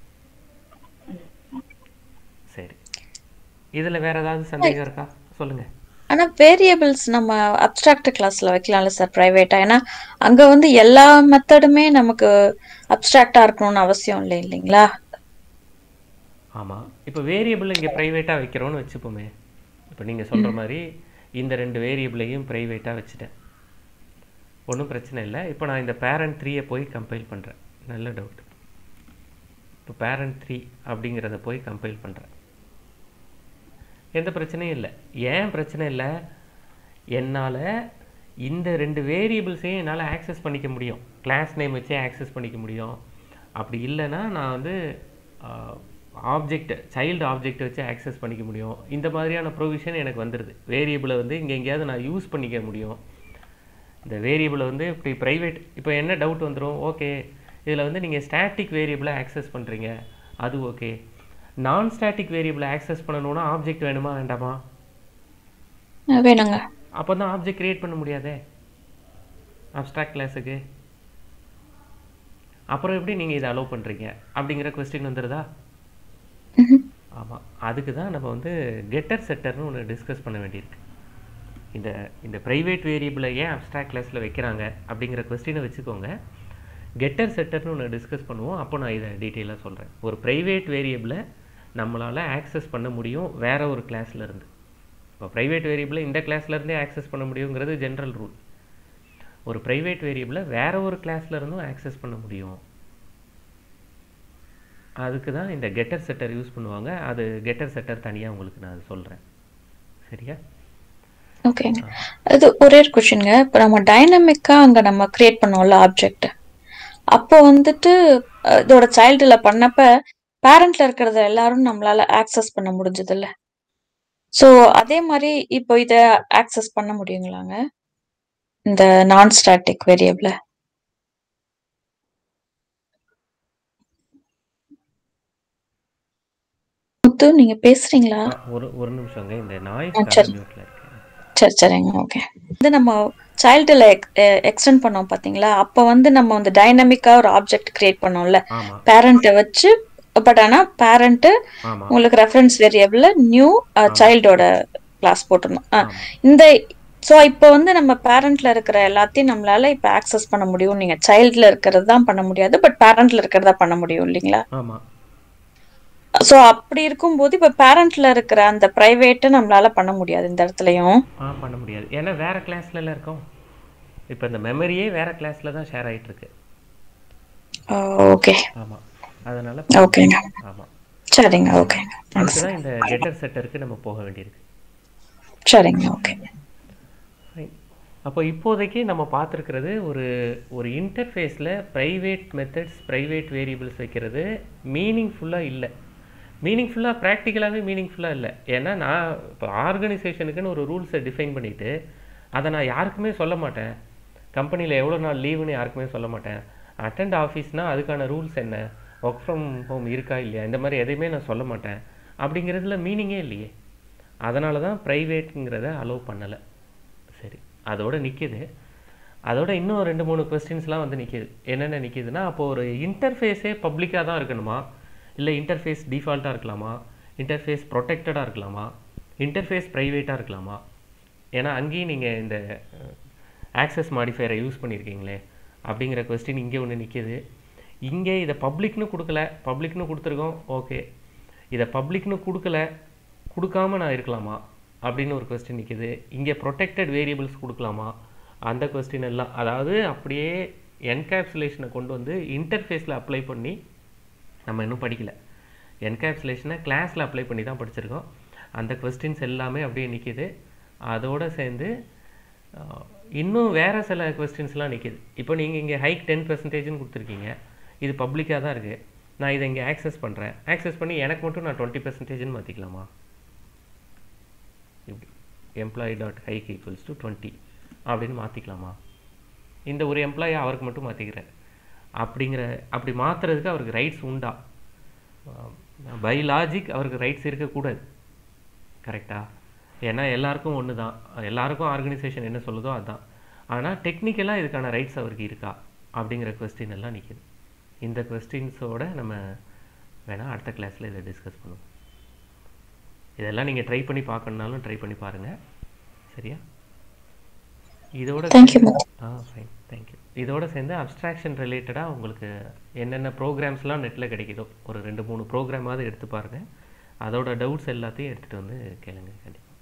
சரி இதில் வேற ஏதாவது சந்தேகம் இருக்கா சொல்லுங்க ஆனா வேரியபிள்ஸ் நம்ம அப்ஸ்ட்ராக்ட் கிளாஸ்ல வைக்கலாம்ல சார் பிரைவேட்டா ஏன்னா அங்க வந்து எல்லா மெத்தடுமே நமக்கு அப்ஸ்ட்ராக்டா இருக்கணும்னு அவசியம் இல்லை இல்லைங்களா ஆமாம் இப்போ வேரியபிள் இங்கே ப்ரைவேட்டாக வைக்கிறோன்னு வச்சுப்போமே இப்போ நீங்கள் சொல்கிற மாதிரி இந்த ரெண்டு வேரியபிளையும் ப்ரைவேட்டாக வச்சுட்டேன் ஒன்றும் பிரச்சனை இல்லை இப்போ நான் இந்த பேரண்ட் த்ரீயை போய் கம்பைல் பண்ணுறேன் நல்ல டவுட் இப்போ பேரண்ட் த்ரீ அப்படிங்கிறத போய் கம்பைல் பண்ணுறேன் எந்த பிரச்சனையும் இல்லை ஏன் பிரச்சனை இல்லை என்னால் இந்த ரெண்டு வேரியபிள்ஸையும் என்னால் ஆக்சஸ் பண்ணிக்க முடியும் கிளாஸ் நேம் வச்சே ஆக்சஸ் பண்ணிக்க முடியும் அப்படி இல்லைன்னா நான் வந்து ஆப்ஜெக்ட் சைல்டு ஆப்ஜெக்ட் வச்சு ஆக்சஸ் பண்ணிக்க முடியும் இந்த மாதிரியான ப்ரொவிஷன் எனக்கு வந்துடுது வேரியபிளை வந்து இங்கே எங்கேயாவது நான் யூஸ் பண்ணிக்க முடியும் இந்த வேரியபிளை வந்து இப்படி ப்ரைவேட் இப்போ என்ன டவுட் வந்துடும் ஓகே இதில் வந்து நீங்கள் ஸ்டாட்டிக் வேரியபிளை ஆக்சஸ் பண்ணுறீங்க அது ஓகே நான் ஸ்டாட்டிக் வேரியபிளை ஆக்சஸ் பண்ணணும்னா ஆப்ஜெக்ட் வேணுமா வேண்டாமா அஹ் வேணுங்க அப்போ தான் ஆப்ஜெக்ட் கிரியேட் பண்ண முடியாதே அப்ஸ்ட்ராக்ட் கிளாஸுக்கு அப்புறம் எப்படி நீங்கள் இதை அலோவ் பண்ணுறீங்க அப்படிங்கிற கொஸ்டின் வந்துடுதா ம்ஹும். ஆமாம் அதுக்கு தான் நம்ம வந்து கெட்டர் செட்டர்னு ஒன்று டிஸ்கஸ் பண்ண வேண்டியிருக்கு இந்த இந்த ப்ரைவேட் வேரியபிளை ஏன் அப்ஸ்ட்ராக்ட் கிளாஸில் வைக்கிறாங்க அப்படிங்கிற கொஸ்டினை வச்சுக்கோங்க கெட்டர் செட்டர்னு ஒன்று டிஸ்கஸ் பண்ணுவோம் அப்போ நான் இதை டீட்டெயிலாக சொல்கிறேன் ஒரு ப்ரைவேட் வேரியபிளை நம்மளால் ஆக்சஸ் பண்ண முடியும் வேற ஒரு கிளாஸ்ல இருந்து இப்போ ப்ரைவேட் வேரியபிளை இந்த classல இருந்தே ஆக்சஸ் பண்ண முடியுங்கிறது ஜென்ரல் ரூல் ஒரு ப்ரைவேட் வேரியபிளை வேற ஒரு classல இருந்தும் ஆக்சஸ் பண்ண முடியும் அதுக்கு தான் இந்த கெட்டர் செட்டர் யூஸ் பண்ணுவாங்க அது கெட்டர் செட்டர் தனியாக உங்களுக்கு நான் சொல்கிறேன் சரியா ஓகேங்க அது ஒரே ஒரு கொஷின்ங்க இப்போ நம்ம டைனமிக்கா அங்க நம்ம கிரியேட் பண்ணுவோம்ல ஆப்ஜெக்ட் அப்போ வந்துட்டு அஹ், இதோட சைல்டுல பண்ணப்ப பேரண்ட்ல இருக்கிறத எல்லாரும் நம்மளால ஆக்சஸ் பண்ண முடிஞ்சது இல்ல ஸோ அதே மாதிரி இப்போ இத ஆக்சஸ் பண்ண முடியுங்களாங்க இந்த நான் ஸ்டாட்டிக் வேரியபிள முத்து நீங்க பேசுறீங்களா ஆ, ஒரு ஒரு நிமிஷங்க இந்த நாய்ஸ் ஆ, சரி. மியூட்ல இருக்கு சரி சரிங்க ஓகே இது நம்ம சைல்டுல எக்ஸ்டெண்ட் பண்ணோம் பாத்தீங்களா அப்ப வந்து நம்ம வந்து டைனமிக்கா ஒரு ஆப்ஜெக்ட் கிரியேட் பண்ணோம்ல ஆமா பேரண்ட்டை வச்சு பட் ஆனா பேரண்ட் ஆமா உங்களுக்கு ரெஃபரன்ஸ் வேரியபிள்ல நியூ சைல்டோட கிளாஸ் போட்டிருந்தோம் ஆ, ஆமா இந்த சோ இப்போ வந்து நம்ம பேரண்ட்ல இருக்கிற எல்லாத்தையும் நம்மளால இப்ப ஆக்சஸ் பண்ண முடியும் நீங்க சைல்ட்ல இருக்கிறது தான் பண்ண முடியாது பட் பேரண்ட்ல இருக்கிறதா பண்ண முடியும் இல்லைங்களா ஆமா சோ அப்படி இருக்கும்போது இப்ப பேரண்ட்ல இருக்கிற அந்த பிரைவேட்டை நம்மளால பண்ண முடியாது இந்த இடத்துலயும் ஆ பண்ண முடியாது ஏன்னா வேற கிளாஸ்ல எல்லாம் இருக்கோம் இப்போ இந்த மெமரியே வேற கிளாஸ்ல தான் ஷேர் ஆயிட்டு இருக்கு ஓகே ஆமா அதனால ஓகேங்க ஆமா சரிங்க ஓகே அதுக்குதான் இந்த கெட்டர் செட்டருக்கு நம்ம போக வேண்டியிருக்கு சரிங்க ஓகே Fine. அப்போ இப்போதைக்கு நம்ம பார்த்துருக்கிறது ஒரு ஒரு இன்டர்ஃபேஸில் ப்ரைவேட் மெத்தட்ஸ் ப்ரைவேட் வேரியபிள்ஸ் வைக்கிறது மீனிங்ஃபுல்லாக இல்லை மீனிங்ஃபுல்லாக ப்ராக்டிக்கலாகவே மீனிங்ஃபுல்லாக இல்லை ஏன்னா நான் இப்போ ஆர்கனைசேஷனுக்குன்னு ஒரு ரூல்ஸை டிஃபைன் பண்ணிவிட்டு அதை நான் யாருக்குமே சொல்ல மாட்டேன் கம்பெனியில் எவ்வளோ நாள் லீவுன்னு யாருக்குமே சொல்ல மாட்டேன் அட்டெண்ட் ஆஃபீஸ்னால் அதுக்கான ரூல்ஸ் என்ன ஒர்க் ஃப்ரம் ஹோம் இருக்கா இல்லையா இந்த மாதிரி எதையுமே நான் சொல்ல மாட்டேன் அப்படிங்கிறதுல மீனிங்கே இல்லையே அதனால தான் ப்ரைவேட்டுங்கிறத அலோவ் பண்ணலை சரி அதோட நிற்கிது அதோட இன்னும் ரெண்டு மூணு கொஸ்டின்ஸ்லாம் வந்து நிற்கிது என்னென்ன நிற்கிதுன்னா அப்போ ஒரு இன்டர்ஃபேஸே பப்ளிக்காக தான் இருக்கணுமா இல்லை இன்டர்ஃபேஸ் டிஃபால்ட்டாக இருக்கலாமா இன்டர்ஃபேஸ் ப்ரொடெக்டடாக இருக்கலாமா இன்டர்ஃபேஸ் ப்ரைவேட்டாக இருக்கலாமா ஏன்னா அங்கேயும் நீங்கள் இந்த ஆக்சஸ் மாடிஃபையரை யூஸ் பண்ணியிருக்கீங்களே அப்படிங்கிற கொஸ்டின் இங்கே ஒன்று நிற்கிது இங்கே இதை பப்ளிக்னு கொடுக்கல பப்ளிக்னு கொடுத்துருக்கோம் ஓகே இதை பப்ளிக்னு கொடுக்கல கொடுக்காம நான் இருக்கலாமா அப்படின்னு ஒரு கொஸ்டின் நிற்கிது இங்கே ப்ரொடெக்டட் வேரியபிள்ஸ் கொடுக்கலாமா அந்த கொஸ்டின் எல்லாம் அதாவது அப்படியே என்கேப்சுலேஷனை கொண்டு வந்து இன்டர்ஃபேஸில் அப்ளை பண்ணி நம்ம இன்னும் படிக்கல என்கேப்சுலேஷனை கிளாஸில் அப்ளை பண்ணி தான் படிச்சிருக்கோம் அந்த கொஸ்டின்ஸ் எல்லாமே அப்படியே நிற்கிது அதோடு சேர்ந்து அஹ், இன்னும் வேறு சில கொஸ்டின்ஸ்லாம் நிற்கிது இப்போ நீங்கள் இங்கே ஹைக் டென் பர்சன்டேஜ்னு கொடுத்துருக்கீங்க இது பப்ளிக்காக தான் இருக்குது நான் இதை இங்கே ஆக்சஸ் பண்ணுறேன் ஆக்சஸ் பண்ணி எனக்கு மட்டும் நான் டுவெண்ட்டி பர்சன்டேஜ்னு மாற்றிக்கலாமா இப்படி employee dot hike equals to twenty அப்படின்னு மாற்றிக்கலாமா இந்த ஒரு எம்ப்ளாயி அவருக்கு மட்டும் மாற்றிக்கிறேன் அப்படிங்கிற அப்படி மாற்றுறதுக்கு அவருக்கு ரைட்ஸ் உண்டா பை லாஜிக் அவருக்கு ரைட்ஸ் இருக்கக்கூடாது கரெக்டா ஏன்னா எல்லாருக்கும் ஒன்று தான் எல்லாருக்கும் ஆர்கனைசேஷன் என்ன சொல்லுதோ அதுதான் ஆனால் டெக்னிக்கலாக இதுக்கான ரைட்ஸ் அவருக்கு இருக்கா அப்படிங்கிற கொஸ்டின் எல்லாம் நிற்கிது இந்த கொஸ்டின்ஸோட நம்ம வேணால் அடுத்த கிளாஸில் இதை டிஸ்கஸ் பண்ணுவோம் இதெல்லாம் நீங்கள் ட்ரை பண்ணி பார்க்கணுனாலும் ட்ரை பண்ணி பாருங்கள் சரியா இதோட Thank you, சேர்ந்து- ஆ ஃபைன் தேங்க்யூ இதோட சேர்ந்து அப்ஸ்ட்ராக்ஷன் ரிலேட்டடாக உங்களுக்கு என்னென்ன ப்ரோக்ராம்ஸ்லாம் நெட்டில் கிடைக்குதோ ஒரு ரெண்டு மூணு ப்ரோக்ராமாவது எடுத்து பாருங்கள் அதோட டவுட்ஸ் எல்லாத்தையும் எடுத்துகிட்டு வந்து கேளுங்க கண்டிப்பாக